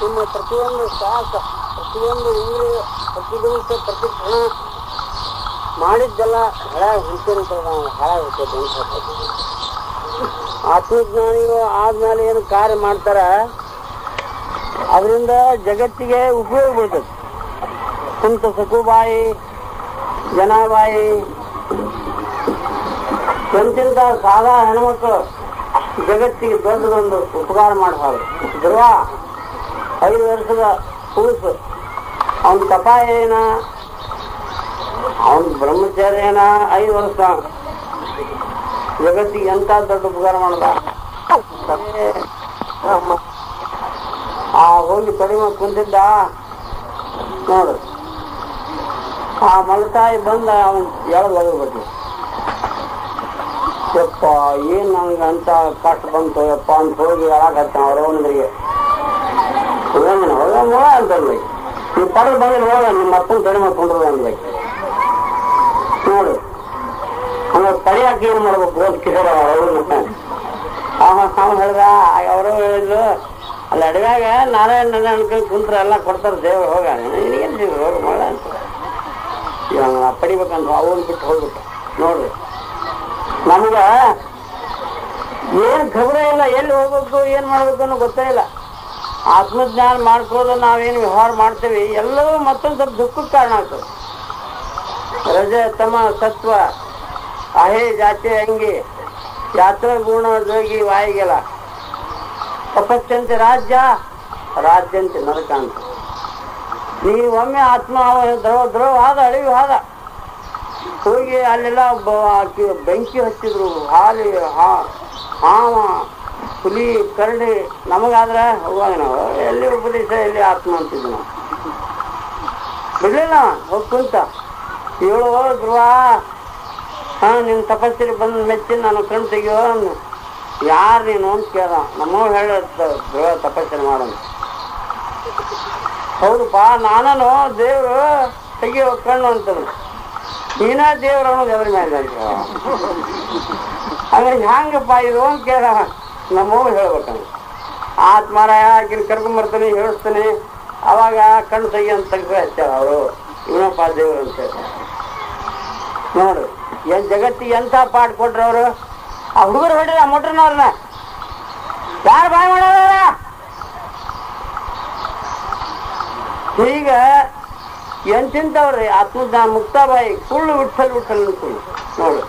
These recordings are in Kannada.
ನಿಮ್ಮ ಪ್ರತಿಯೊಂದು ಶ್ವಾಸ ಪ್ರತಿಯೊಂದು ಇಂದ್ರಿಯ ಪ್ರತಿ ದಿವಸ ಪ್ರತಿ ಕ್ಷಣ ಮಾಡಿದ್ದೆಲ್ಲ ಹಾಳಾಗಿ ಹುಟ್ಟಿರ್ತದೆ ನಾವು ಹಾಳಾಗಿರ್ತದೆ ಅಂತ ಹೇಳ್ತಾರೆ. ಆತ್ಮಜ್ಞಾನಿಗಳು ಆದ್ಮೇಲೆ ಏನು ಕಾರ್ಯ ಮಾಡ್ತಾರ ಅದರಿಂದ ಜಗತ್ತಿಗೆ ಉಪಯೋಗ ಬೀಳ್ತದೆ ಕುಂತ ಸಕುಬಾಯಿ ಜನಾಬಾಯಿ ಎಂತಿಂತ ಸಾದಾ ಹೆಣ್ಮಕ್ಳು ಜಗತ್ತಿಗೆ ದೊಡ್ಡದೊಂದು ಉಪಕಾರ ಮಾಡಬಾರ್ದು ಧ್ರುವ ಐದು ವರ್ಷದ ಕೂಸು ಅವನ ತಪ ಏನ ಅವನ ಬ್ರಹ್ಮಚಾರ್ಯ ಏನ ಐದು ವರ್ಷ ಜಗತ್ತಿಗೆ ಎಂತ ದೊಡ್ಡ ಉಪಕಾರ ಮಾಡ್ದ ಆ ಹೋಗಿ ಕಡಿಮೆ ಕುಂತಿದ್ದ ನೋಡು ಆ ಮಲತಾಯಿ ಬಂದ ಅವನ್ ಎಳದ್ ಒಳಗ್ಬಿಟ್ಟು ಯಪ್ಪ ಏನ್ ನನ್ಗೆ ಅಂತ ಕಷ್ಟ ಬಂತು ಯಪ್ಪ ಅಂತ ಹೋಗಿ ಹೇಳಕತ್ತ ಅವ್ರವನಿಗೆ ಹೋಗಮ್ಮ ಹೋಗಮ್ಮ ಅಂತಂದ್ರಿ ನೀವು ಪಡೆದು ಬಂದ್ರೆ ಹೋಗ ನಿಮ್ಮ ಅಪ್ಪನ ಕಡಿಮೆ ಕೊಂಡ್ರು ಅಂದ್ರಿ ನೋಡು ಅವ್ನು ತಡಿಯಾಕ ಏನ್ ಮಾಡ್ಬೇಕು ಅಂತ ಕಿಶೋರ ಅವ್ನು ಹೇಳ್ದ ಅವರು ಹೇಳಿದ್ರು ಅಲ್ಲಿ ಅಡವ್ಯಾಗ ನಾರಾಯಣ ಅನ್ಕೊಂಡು ಕುಂತ್ರ ಎಲ್ಲ ಕೊಡ್ತಾರೆ ದೇವ್ರು ಹೋಗ ನಿನಗೇನು ದೇವ್ರು ಹೋಗ ಮಾಡ ಅಂತ ಇವಾಗ ಪಡಿಬೇಕಂತ ಅವನ್ ಬಿಟ್ಟು ಹೋಗ್ಬಿಟ್ಟು ನೋಡ್ರಿ ನಮ್ಗ ಏನ್ ಖಬರೇ ಇಲ್ಲ ಎಲ್ಲಿ ಹೋಗ್ಬೇಕು ಏನ್ ಮಾಡ್ಬೇಕು ಅನ್ನೋ ಗೊತ್ತೇ ಇಲ್ಲ ಆತ್ಮಜ್ಞಾನ ಮಾಡ್ಕೊಳ್ಳೋದು ನಾವೇನು ವ್ಯವಹಾರ ಮಾಡ್ತೇವೆ ಎಲ್ಲವೂ ಮತ್ತೊಂದು ಸ್ವಲ್ಪ ದುಃಖಕ್ಕೆ ಕಾರಣ ಆಗ್ತದೆ ರಜ ತಮ ಸತ್ವ ಅಹೇ ಜಾತಿ ಅಂಗಿ ಯಾತ್ರ ಗುಣ ಜೋಗಿ ವಾಯಿಗೆಲ್ಲ ತಪಸ್ಸಂತೆ ರಾಜ್ಯ ರಾಜ್ಯಂತೆ ನರಕ ಅಂತ ನೀವು ಒಮ್ಮೆ ಆತ್ಮ ದ್ರವ ದ್ರವ ಆದ ಅಳಿವು ಆದ ಹೋಗಿ ಅಲ್ಲೆಲ್ಲ ಬ- ಆಕಿ ಬೆಂಕಿ ಹಚ್ಚಿದ್ರು ಹಾಲಿ ಹಾ- ಹಾವ ಹುಲಿ ಕರಡಿ ನಮಗಾದ್ರೆ ಹೋಗುವಾಗ ನಾವು ಎಲ್ಲಿ ಉಪದೇಶ ಎಲ್ಲಿ ಆತ್ಮ ಅಂತಿದ್ವಿ ನಾವು ಬಿಡ್ಲಿಲ್ಲ ಹೋಗಿ ಕುಂತ ಏಳು ಧ್ರುವ ಹಾ ನಿನ್ ತಪಸ್ಸಿಗೆ ಬಂದು ಮೆಚ್ಚಿ ನಾನು ಕಣ್ ತೆಗಿಯೋ ಅಂದ ಯಾರು ನೀನು ಅಂತ ಕೇಳ ನಮ್ಮವ್ ಹೇಳ ಧ್ರುವ ತಪಸ್ಸನ್ನು ಮಾಡಂತ ಹೌದಪ್ಪ ನಾನನು ದೇವ್ರು ತೆಗಿಯೋ ಕಣ್ಣು ಅಂತಂದು ನೀನ ದೇವ್ರ ಅನ್ನೋದು ಎದ್ರ ಮೇಲೆ ಅಂತ ಅಂದ್ರೆ ಹ್ಯಾಂಗಪ್ಪ ಇದು ಅಂತ ಕೇಳ ನಮ್ಮವ್ ಹೇಳ್ಬೇಕಂತ ಆತ್ಮಾರಾಯ ಆಕಿನ ಕರ್ಕೊಂಬರ್ತಾನೆ ಹೇಳಿಸ್ತಾನೆ ಅವಾಗ ಕಣ್ಣು ತೆಗಿ ಅಂತ ತೆಗ್ದು ಹಚ್ಚಾರ ಅವರು ಇವನಪ್ಪ ದೇವ್ರು ಅಂತ ಹೇಳಿ ನೋಡು ಏನ್ ಜಗತ್ತಿಗೆ ಎಂತ ಪಾಠ ಕೊಟ್ರು ಅವರು ಆ ಹುಡುಗರು ಹೊಡಿರ ಮೊಟ್ರನವ್ರನ್ನ ಯಾರು ಬಾಯ್ ಮಾಡೋರ ಈಗ ಎಂತಿಂತವ್ರಿ ಆತ್ಮಜ್ಞಾನ ಮುಕ್ತಾಬಾಯಿ ಕುಳ್ಳು ವಿಠಲ್ ವಿಠಲ್ ಅನ್ಕೊಳ್ಳಿ ನೋಡು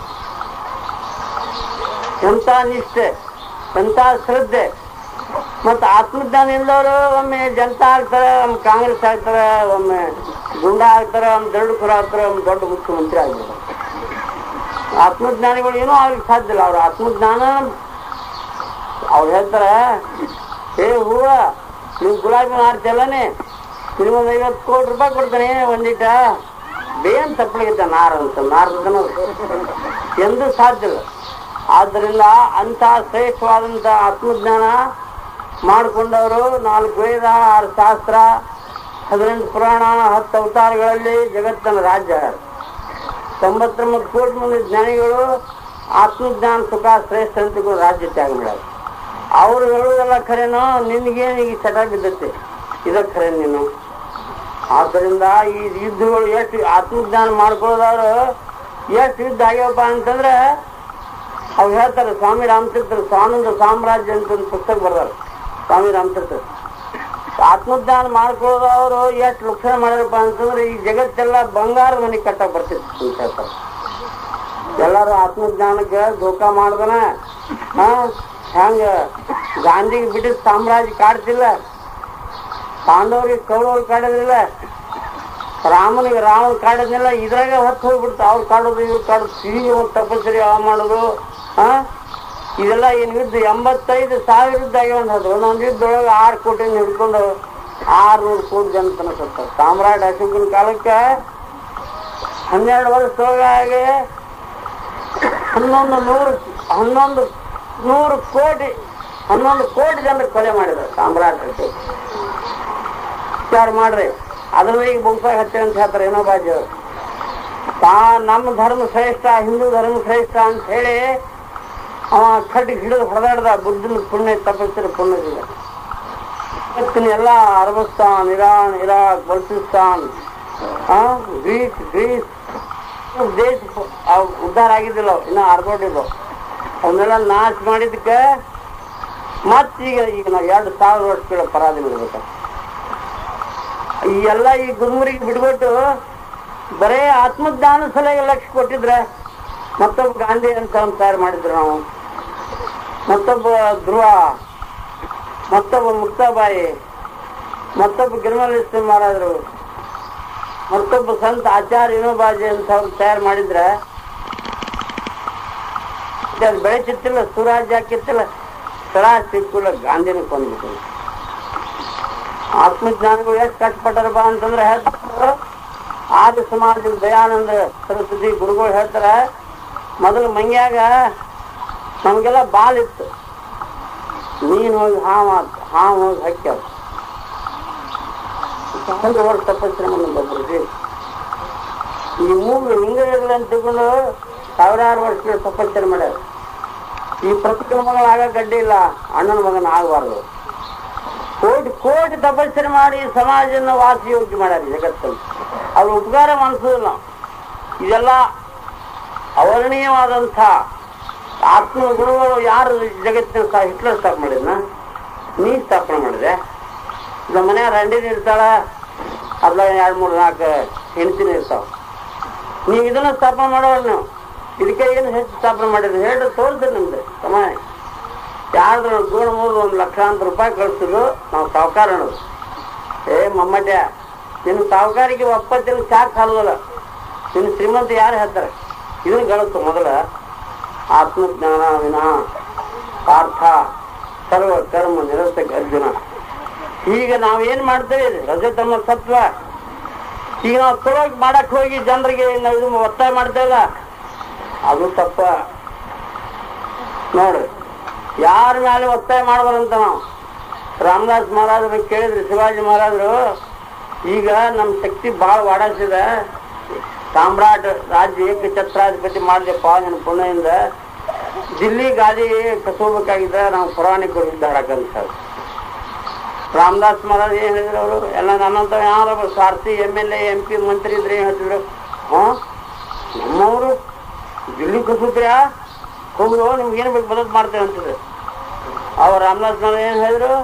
ಎಂತ ನಿಷ್ಠೆ ಎಂತ ಶ್ರದ್ಧೆ ಮತ್ತು ಆತ್ಮಜ್ಞಾನ ಇಲ್ಲದವರು ಒಮ್ಮೆ ಜನತಾ ಆಗ್ತಾರೆ ಒಮ್ಮೆ ಕಾಂಗ್ರೆಸ್ ಆಗ್ತಾರೆ ಒಮ್ಮೆ ಗುಂಡ ಆಗ್ತಾರೆ ಒಮ್ಮೆ ದೊಡ್ಡ ಕುರ ಆಗ್ತಾರೆ ಒಮ್ಮೆ ದೊಡ್ಡ ಮುಖ್ಯಮಂತ್ರಿ ಆಗ್ತಾರೆ ಆತ್ಮಜ್ಞಾನಿಗಳು ಏನೂ ಆಗ್ಲಿಕ್ಕೆ ಸಾಧ್ಯ ಇಲ್ಲ ಅವ್ರ ಆತ್ಮಜ್ಞಾನ ಅವ್ರು ಹೇಳ್ತಾರೆ ಏ ಹೂವ ನೀವು ಗುಲಾಬಿ ಮಾರ್ತಿಲ್ಲನೇ ನಿಮ್ಗೊಂದು ಐವತ್ತು ಕೋಟಿ ರೂಪಾಯಿ ಕೊಡ್ತಾನೆ ಒಂದಿಟ ಬೇನ್ ತಪ್ಪಳಿಗಿದ್ದ ನಾರ ಅಂತ ನಾರದ ಎಂದೂ ಸಾಧ್ಯ ಇಲ್ಲ ಆದ್ದರಿಂದ ಅಂತ ಶ್ರೇಷ್ಠವಾದಂಥ ಆತ್ಮಜ್ಞಾನ ಮಾಡಿಕೊಂಡವರು ನಾಲ್ಕು ವೇದ ಆರು ಶಾಸ್ತ್ರ ಹದಿನೆಂಟು ಪುರಾಣ ಹತ್ತು ಅವತಾರಗಳಲ್ಲಿ ಜಗತ್ತನ ರಾಜ್ಯ ತೊಂಬತ್ತೊಂಬತ್ತು ಕೋಟಿ ಮಂದಿ ಜ್ಞಾನಿಗಳು ಆತ್ಮಜ್ಞಾನ ಸುಖ ಶ್ರೇಷ್ಠ ಅಂತ ರಾಜ್ಯ ತ್ಯಾಗ ಮಾಡ್ಯಾರ ಅವ್ರು ಹೇಳುವುದೆಲ್ಲ ಖರೇನೋ ನಿನಗೇನು ಈಗ ಚಟ ಬಿದ್ದತ್ತೆ ಇದಕ್ಕೆ ಖರೆ ನೀನು ಆದ್ದರಿಂದ ಈ ಯುದ್ಧಗಳು ಎಷ್ಟು ಆತ್ಮಜ್ಞಾನ ಮಾಡ್ಕೊಳ್ಳೋದವ್ರು ಎಷ್ಟು ಯುದ್ಧ ಆಗ್ಯಾವಪ್ಪ ಅಂತಂದ್ರೆ ಅವ್ರು ಹೇಳ್ತಾರೆ ಸ್ವಾಮಿ ರಾಮತೀರ್ಥ ಸ್ವಾನಂದ ಸಾಮ್ರಾಜ್ಯ ಅಂತ ಒಂದು ಪುಸ್ತಕ ಬರ್ದಾರೆ ಸ್ವಾಮಿ ರಾಮತೀರ್ಥ ಆತ್ಮಜ್ಞಾನ ಮಾಡ್ಕೊಳ್ಳೋದವರು ಎಷ್ಟು ಲಕ್ಷಣ ಮಾಡ್ಯಾರಪ್ಪ ಅಂತಂದ್ರೆ ಈ ಜಗತ್ತೆಲ್ಲ ಬಂಗಾರ ಮನೆ ಕಟ್ಟಕ್ ಬರ್ತಿತ್ತು ಅಂತ ಹೇಳ್ತಾರೆ ಎಲ್ಲರೂ ಆತ್ಮಜ್ಞಾನಕ್ಕೆ ಧೋಕಾ ಮಾಡ್ದನ ಹಾ ಹೆಂಗ ಗಾಂಧಿಗೆ ಬಿಟ್ಟಿದ ಸಾಮ್ರಾಜ್ಯ ಕಾಡ್ತಿಲ್ಲ ಪಾಂಡವರಿಗೆ ಕೌರವ್ರು ಕಾಡೋದಿಲ್ಲ ರಾಮನಿಗೆ ರಾವಣ ಕಾಡೋದಿಲ್ಲ ಇದ್ರಾಗ ಹೊತ್ತು ಹೋಗ್ಬಿಡ್ತು ಅವ್ರು ಕಾಡೋದು ಇವ್ರು ಕಾಡೋದು ಈಗ ಒಂದು ತಪಸ್ಸರಿ ಅವ ಮಾಡೋದು ಹಾ ಇದೆಲ್ಲ ಏನು ಯುದ್ಧ ಎಂಬತ್ತೈದು ಸಾವಿರ ಯುದ್ಧ ಆಗ್ಯಾವಂಥದ್ದು ಒಂದೊಂದು ಯುದ್ಧದೊಳಗೆ ಆರು ಕೋಟಿ ಹಿಡ್ಕೊಂಡು ಆರ್ನೂರು ಕೋಟಿ ಜನ ತನಕ ಸತ್ತಾರೆ ಸಾಮ್ರಾಟ್ ಅಶೋಕನ ಕಾಲಕ್ಕೆ ಹನ್ನೆರಡು ವರ್ಷದೊಳಗಾಗಿ ಹನ್ನೊಂದು ನೂರು ಹನ್ನೊಂದು ನೂರು ಕೋಟಿ ಹನ್ನೊಂದು ಕೋಟಿ ಜನರು ಕೊಲೆ ಮಾಡಿದ್ರು ಸಾಮ್ರಾಟ್ ಅಶೋಕ್ ವಿಚಾರ ಮಾಡ್ರಿ ಅದ್ರ ಈಗ ಬುಕ್ಸಾಗ ಹತ್ತೇವೆ ಅಂತ ಹೇಳ್ತಾರೆ ಏನೋ ಬಾಜು ತಾ ನಮ್ಮ ಧರ್ಮ ಶ್ರೇಷ್ಠ ಹಿಂದೂ ಧರ್ಮ ಶ್ರೇಷ್ಠ ಅಂತ ಹೇಳಿ ಅವ ಕಟ್ಟಿಗೆ ಹಿಡಿದು ಹೊಡೆದಾಡ್ದ ಬುದ್ಧನ ಪುಣ್ಯ ತಪಸ್ಸಿನ ಪುಣ್ಯದಿಂದ ಇವತ್ತಿನ ಎಲ್ಲ ಅರಬಸ್ತಾನ್ ಇರಾನ್ ಇರಾಕ್ ಬಲ್ಚಿಸ್ತಾನ್ ಆ, ಗ್ರೀಸ್ ಗ್ರೀಸ್ ಇವ್ ದೇಶ ಅವ್ ಉದ್ಧಾರ ಆಗಿದ್ದಿಲ್ಲ ಅವ್, ಇನ್ನ ಆರ್ಕೊಂಡಿಲ್ಲ ಅವನ್ನೆಲ್ಲ ನಾಶ ಮಾಡಿದಕ್ಕೆ ಮತ್ತೀಗ ಈಗ ನಾವು ಎರಡು ಸಾವಿರ ವರ್ಷಗಳ ಪರಾಧಿ ಬಿಡ್ಬೇಕು ಈ ಎಲ್ಲ ಈ ಗುರುಮರಿಗೆ ಬಿಟ್ಬಿಟ್ಟು ಬರೇ ಆತ್ಮಜ್ಞಾನ ಸಲಹೆಗೆ ಲಕ್ಷ್ಯ ಕೊಟ್ಟಿದ್ರೆ ಮತ್ತೊಬ್ಬ ಗಾಂಧಿ ಅಂತ ಅವ್ನ್ ತಯಾರು ಮಾಡಿದ್ರು ನಾವು ಮತ್ತೊಬ್ಬ ಧ್ರುವ ಮತ್ತೊಬ್ಬ ಮುಕ್ತಾಬಾಯಿ ಮತ್ತೊಬ್ಬ ಗಿರಿಮಲಿಸ್ತಿ ಮಹಾರಾಜರು ಮತ್ತೊಬ್ಬ ಸಂತ ಆಚಾರ್ಯ ವಿನೋಬಾಜಿ ಅಂತ ಅವ್ರು ತಯಾರು ಮಾಡಿದ್ರೆ ಮತ್ತೆ ಅದು ಬೆಳೆಸಿತ್ತಿಲ್ಲ ಸುರಾಜ್ಯ ಹಾಕಿತ್ತಿಲ್ಲ ಸರಾ ಸಿಕ್ಕುಲ್ಲ ಗಾಂಧಿನ ಕೊಂದ್ಬಿಟ್ಟು ಆತ್ಮಜ್ಞಾನಿಗಳು ಎಷ್ಟು ಕಷ್ಟಪಟ್ಟಾರಪ್ಪ ಅಂತಂದ್ರೆ ಹೇಳ್ತಾರೆ ಆದಿ ಸಮಾಜದ ದಯಾನಂದ ಸರಸ್ವತಿ ಗುರುಗಳು ಹೇಳ್ತಾರೆ ಮೊದಲು ಮಂಗ್ಯಾಗ ನಮಗೆಲ್ಲ ಬಾಲ್ ಇತ್ತು ನೀನ್ ಹೋಗಿ ಹಾವು ಆತು ಹಾವು ಹೋಗಿ ಹಕ್ಕ್ಯಾವ ಒಂದು ವರ್ಷ ತಪಸ್ಸು ಒಬ್ಬರಿಗೆ ಈ ಮೂಗು ಹಿಂಗೆ ಇರಲಿ ಅಂತ ತಿಳ್ಕೊಂಡು ಸಾವಿರಾರು ವರ್ಷಗಳ ತಪಸ್ಸನ್ನು ಮಾಡ್ಯಾರ ಈ ಪ್ರತಿಕ್ರಮಗಳಾಗ ಗಡ್ಡೆ ಇಲ್ಲ ಅಣ್ಣನ ಮಗನ ಆಗಬಾರ್ದು ಕೋಟಿ ಕೋಟಿ ತಪಸ್ಸನ್ನು ಮಾಡಿ ಸಮಾಜನ ವಾಸಯೋಗ್ಯ ಮಾಡ್ಯಾರ ಈ ಜಗತ್ತಲ್ಲಿ ಅವ್ರ ಉಪಕಾರ ಅನ್ಸೋದಿಲ್ಲ ಇದೆಲ್ಲ ಅವರ್ಣೀಯವಾದಂಥ ಆತ್ಮ ಗುರುಗಳು ಯಾರು ಜಗತ್ತಿನ ಸಹ ಹಿಟ್ಲರ್ ಸ್ಥಾಪನೆ ಮಾಡಿದ್ನ ನೀ ಸ್ಥಾಪನೆ ಮಾಡಿದೆ ನಮ್ಮ ಮನೆಯಾಗ ರಂಡಿನ ಇರ್ತಾಳ ಅದ್ರಾಗ ಎರಡು ಮೂರು ನಾಲ್ಕು ಹೆಣ್ತಿನ ಇರ್ತಾವ ನೀವು ಇದನ್ನ ಸ್ಥಾಪನೆ ಮಾಡೋರು ನೀವು ಇದಕ್ಕೆ ಏನು ಹೆಚ್ಚು ಸ್ಥಾಪನೆ ಮಾಡಿದ್ರಿ ಹೇಳಿ ತೋರಿಸ್ರಿ ನಿಮ್ದು ಸಮಯ ಯಾರ್ದು ಗೂಣ ಮೂರು ಒಂದು ಲಕ್ಷಾಂತರ ರೂಪಾಯಿ ಕಳಿಸಿದ್ರು ನಾವು ಸಾವುಕಾರ ಅನ್ನೋದು ಏ ಮಮ್ಮಡ್ಯ ನಿನ್ನ ಸಾವುಕಾರಿಗೆ ಒಪ್ಪತ್ತಿನ ಚಾಕ್ ಹಾಲೋದಲ್ಲ ನಿನ್ನ ಶ್ರೀಮಂತ ಯಾರು ಹೇಳ್ತಾರೆ ಇದನ್ನ ಗಳಿಸ್ತು ಮೊದಲ ಆತ್ಮಜ್ಞಾನ ವಿನಃ ಪಾರ್ಥ ಸರ್ವ ಕರ್ಮ ನಿರಸಕ ಅರ್ಜುನ ಈಗ ನಾವೇನ್ ಮಾಡ್ತೇವೆ ರಜತಮ ಸತ್ವ ಈಗ ನಾವು ತೊಳಗ್ ಮಾಡಕ್ ಹೋಗಿ ಜನರಿಗೆ ನಾವು ಇದು ಒತ್ತಾಯ ಮಾಡ್ತೇವಲ್ಲ ಅದು ತಪ್ಪ ನೋಡ್ರಿ ಯಾರ ಮೇಲೆ ಒತ್ತಾಯ ಮಾಡಬಾರಂತ ನಾವು ರಾಮದಾಸ್ ಮಹಾರಾಜರು ಕೇಳಿದ್ರಿ ಶಿವಾಜಿ ಮಹಾರಾಜರು ಈಗ ನಮ್ಮ ಶಕ್ತಿ ಭಾಳ ವಾಡಾಸಿದೆ ಸಾಮ್ರಾಟ್ ರಾಜ್ಯ ಏಕ ಛತ್ರಾಧಿಪತಿ ಮಾಡಿದೆಪ್ಪ ನನ್ನ ಪುಣ್ಯದಿಂದ ದಿಲ್ಲಿ ಗಾದಿ ಕಸೋಬೇಕಾಗಿದ್ದ ನಾವು ಪುರಾಣಿಕರು ಯುದ್ಧ ಆಡಕ್ಕಂತ ರಾಮದಾಸ್ ಮಹಾರಾಜ್ ಏನ್ ಹೇಳಿದ್ರು ಅವರು ಎಲ್ಲ ನನ್ನಂತ ಯಾರೊಬ್ಬ ಸ್ವಾರ್ಥಿ M L A M P ಮಂತ್ರಿ ಇದ್ರೆ ಏನ್ ಹೇಳ್ತಿದ್ರು ಹಾ ನಮ್ಮವರು ದಿಲ್ಲಿ ಕಸೂತ್ರ್ಯಾ ಹೋಗ್ರು ನಿಮ್ಗೆ ಏನು ಬೇಕು ಮದತ್ ಮಾಡ್ತೇವೆ ಅಂತಿದ್ರು ಅವ್ರು ರಾಮದಾಸ್ ಮಹಾರಾಜ್ ಏನ್ ಹೇಳಿದ್ರು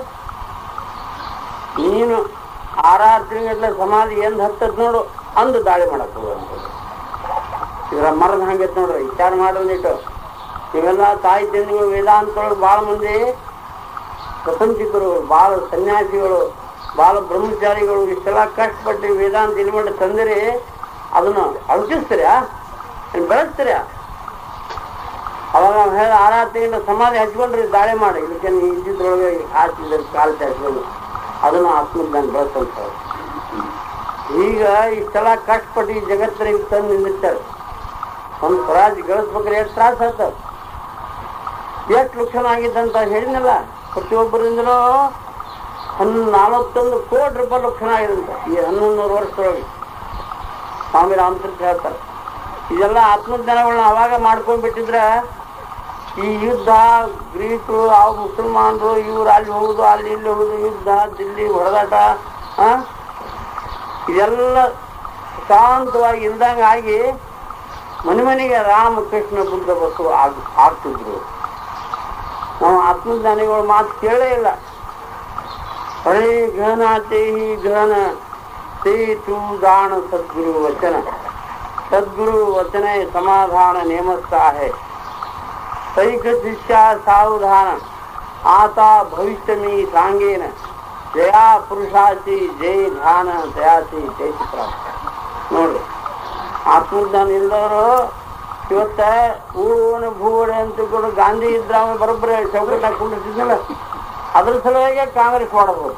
ನೀನು ಆರಾರು ತಿಂಗಳ ಸಮಾಧಿ ಎಂದ್ ಹತ್ತದ್ ನೋಡು ಅಂದು ದಾಳಿ ಮಾಡಕ್ ಹೋಗು ಅಂತ ಇದ್ರ ಮರದ ಹಂಗೈತ್ ನೋಡ್ರಿ ವಿಚಾರ ಮಾಡೋದಿಟ್ಟು ನೀವೆಲ್ಲ ತಾಯಿ ತಂದೆಗಳು ವೇದಾಂತಗಳು ಭಾಳ ಮಂದಿ ಪ್ರಪಂಚಿಕರು ಭಾಳ ಸನ್ಯಾಸಿಗಳು ಭಾಳ ಬ್ರಹ್ಮಚಾರಿಗಳು ಇಷ್ಟೆಲ್ಲ ಕಷ್ಟಪಟ್ಟು ವೇದಾಂತ ಇಲ್ಮಂಡ ತಂದಿರಿ ಅದನ್ನ ಅಳಕಿಸ್ತೀರ್ಯಾ ಏನ್ ಬೆಳೆಸ್ತೀರ್ಯಾ ಅವಾಗ ಅವ್ನು ಹೇಳ ಆರಾರು ತಿಂಗಳ ಸಮಾಧಿ ಹಚ್ಕೊಂಡ್ರಿ ದಾಳಿ ಮಾಡಿ ಇದಕ್ಕೆ ನೀವು ಇದ್ದಿದ್ರೊಳಗೆ ಹಾಕಿದ್ರೆ ಕಾಲು ಚಾಚ್ಕೊಂಡು ಅದನ್ನು ಆತ್ಮಜ್ಞಾನ ಬೆಳೆಸಂತ ಈಗ ಇಷ್ಟೆಲ್ಲ ಕಷ್ಟಪಟ್ಟು ಈ ಜಗತ್ತಿನ ತಂದು ನಿಂದಿರ್ತಾರೆ ಒಂದು ಸ್ವರಾಜ್ ಗಳಿಸ್ಬೇಕಾದ್ರೆ ಎಷ್ಟು ತ್ರಾಸ ಆಯ್ತು ಎಷ್ಟು ಲಕ್ಷಣ ಆಗಿದ್ದಂತ ಹೇಳಿದ್ನಲ್ಲ ಪ್ರತಿಯೊಬ್ಬರಿಂದಲೂ ಹನ್ನೊಂದು ನಲವತ್ತೊಂದು ಕೋಟಿ ರೂಪಾಯಿ ಲಕ್ಷಣ ಆಗಿದಂತ ಈ ಹನ್ನೊಂದು ವರ್ಷದೊಳಗೆ ಸ್ವಾಮಿ ರಾಮತೀರ್ಥ ಹೇಳ್ತಾರೆ ಇದೆಲ್ಲ ಆತ್ಮಜ್ಞಾನಗಳನ್ನ ಅವಾಗ ಮಾಡ್ಕೊಂಡ್ ಬಿಟ್ಟಿದ್ರೆ ಈ ಯುದ್ಧ ಗ್ರೀಕರು ಆ ಮುಸಲ್ಮಾನರು ಇವ್ರು ಅಲ್ಲಿ ಹೋಗುದು ಅಲ್ಲಿ ಇಲ್ಲಿ ಹೋಗುದು ಯುದ್ಧ ದಿಲ್ಲಿ ಹೊಡೆದಾಟ ಆ ಇದೆಲ್ಲ ಶಾಂತವಾಗಿ ಇಲ್ದಂಗ ಆಗಿ ಮನೆ ಮನೆಗೆ ರಾಮ ಕೃಷ್ಣ ಬುದ್ಧ ಬಸ್ಸು ಆಗ್ ಆಗ್ತಿದ್ರು ನಾವು ಆತ್ಮಜ್ಞಾನಿಗಳ ಮಾತು ಕೇಳೇ ಇಲ್ಲ ಹರೇ ಘನ ತೇಹಿ ಘನ ತೇ ತೂ ದಾಣ ಸದ್ಗುರು ವಚನ ಸದ್ಗುರು ವಚನ ಸಮಾಧಾನ ನೇಮಸ್ತಾ ಹೇ ಸೈಕ ಶಿಷ್ಯ ಸಾವಧಾನ ಆತ ಭವಿಷ್ಯಮಿ ಸಾಂಗೇನ ಜಯಾ ಪುರುಷಾಸಿ ಜಯ ಧ್ಯಾನ ದಯಾಸಿ ಜಯ ನೋಡ್ರಿ ಆತ್ಮಜ್ಞಾನ ಇಲ್ದವರು ಇವತ್ತ ಊಣ ಭೂವಣೆ ಅಂತ ಕೂಡ ಗಾಂಧಿ ಇದ್ರ ಅವ ಬರೋಬ್ಬರಿ ಚೌಕಟ್ಟಾಗ ಕುಂಡಿಸಿದ್ನಲ್ಲ ಅದ್ರ ಸಲುವಾಗಿ ಕಾಂಗ್ರೆಸ್ ಮಾಡಬಹುದು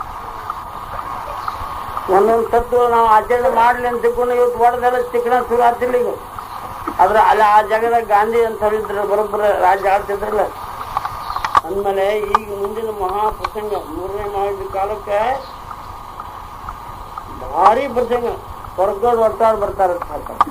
ಒಂದೊಂದು ತತ್ವ ನಾವು ಆಚರಣೆ ಮಾಡ್ಲಿ ಅಂತ ತಿಳ್ಕೊಂಡು ಇವತ್ತು ಹೊಡೆದೆಲ್ಲ ಚಿಕ್ಕಣ ಶುರು ಆಗ್ತಿಲ್ಲ ಈಗ ಆದ್ರೆ ಅಲ್ಲಿ ಆ ಜಾಗದಾಗ ಗಾಂಧಿ ಅಂತ ಇದ್ರು ಬರೋಬ್ಬರ ರಾಜ್ಯ ಆಡ್ತಿದ್ರಲ್ಲ ಅಂದ್ಮೇಲೆ ಈಗ ಮುಂದಿನ ಮಹಾಪ್ರಸಂಗ ಮೂರನೇ ಮಹಾಯುದ್ಧ ಕಾಲಕ್ಕೆ ಭಾರಿ ಪ್ರಸಂಗ ಸ್ವರ್ಗದ ಒಟ್ಟಾರು ಬರ್ತಾರೆ ಅಂತ ಹೇಳ್ತಾರೆ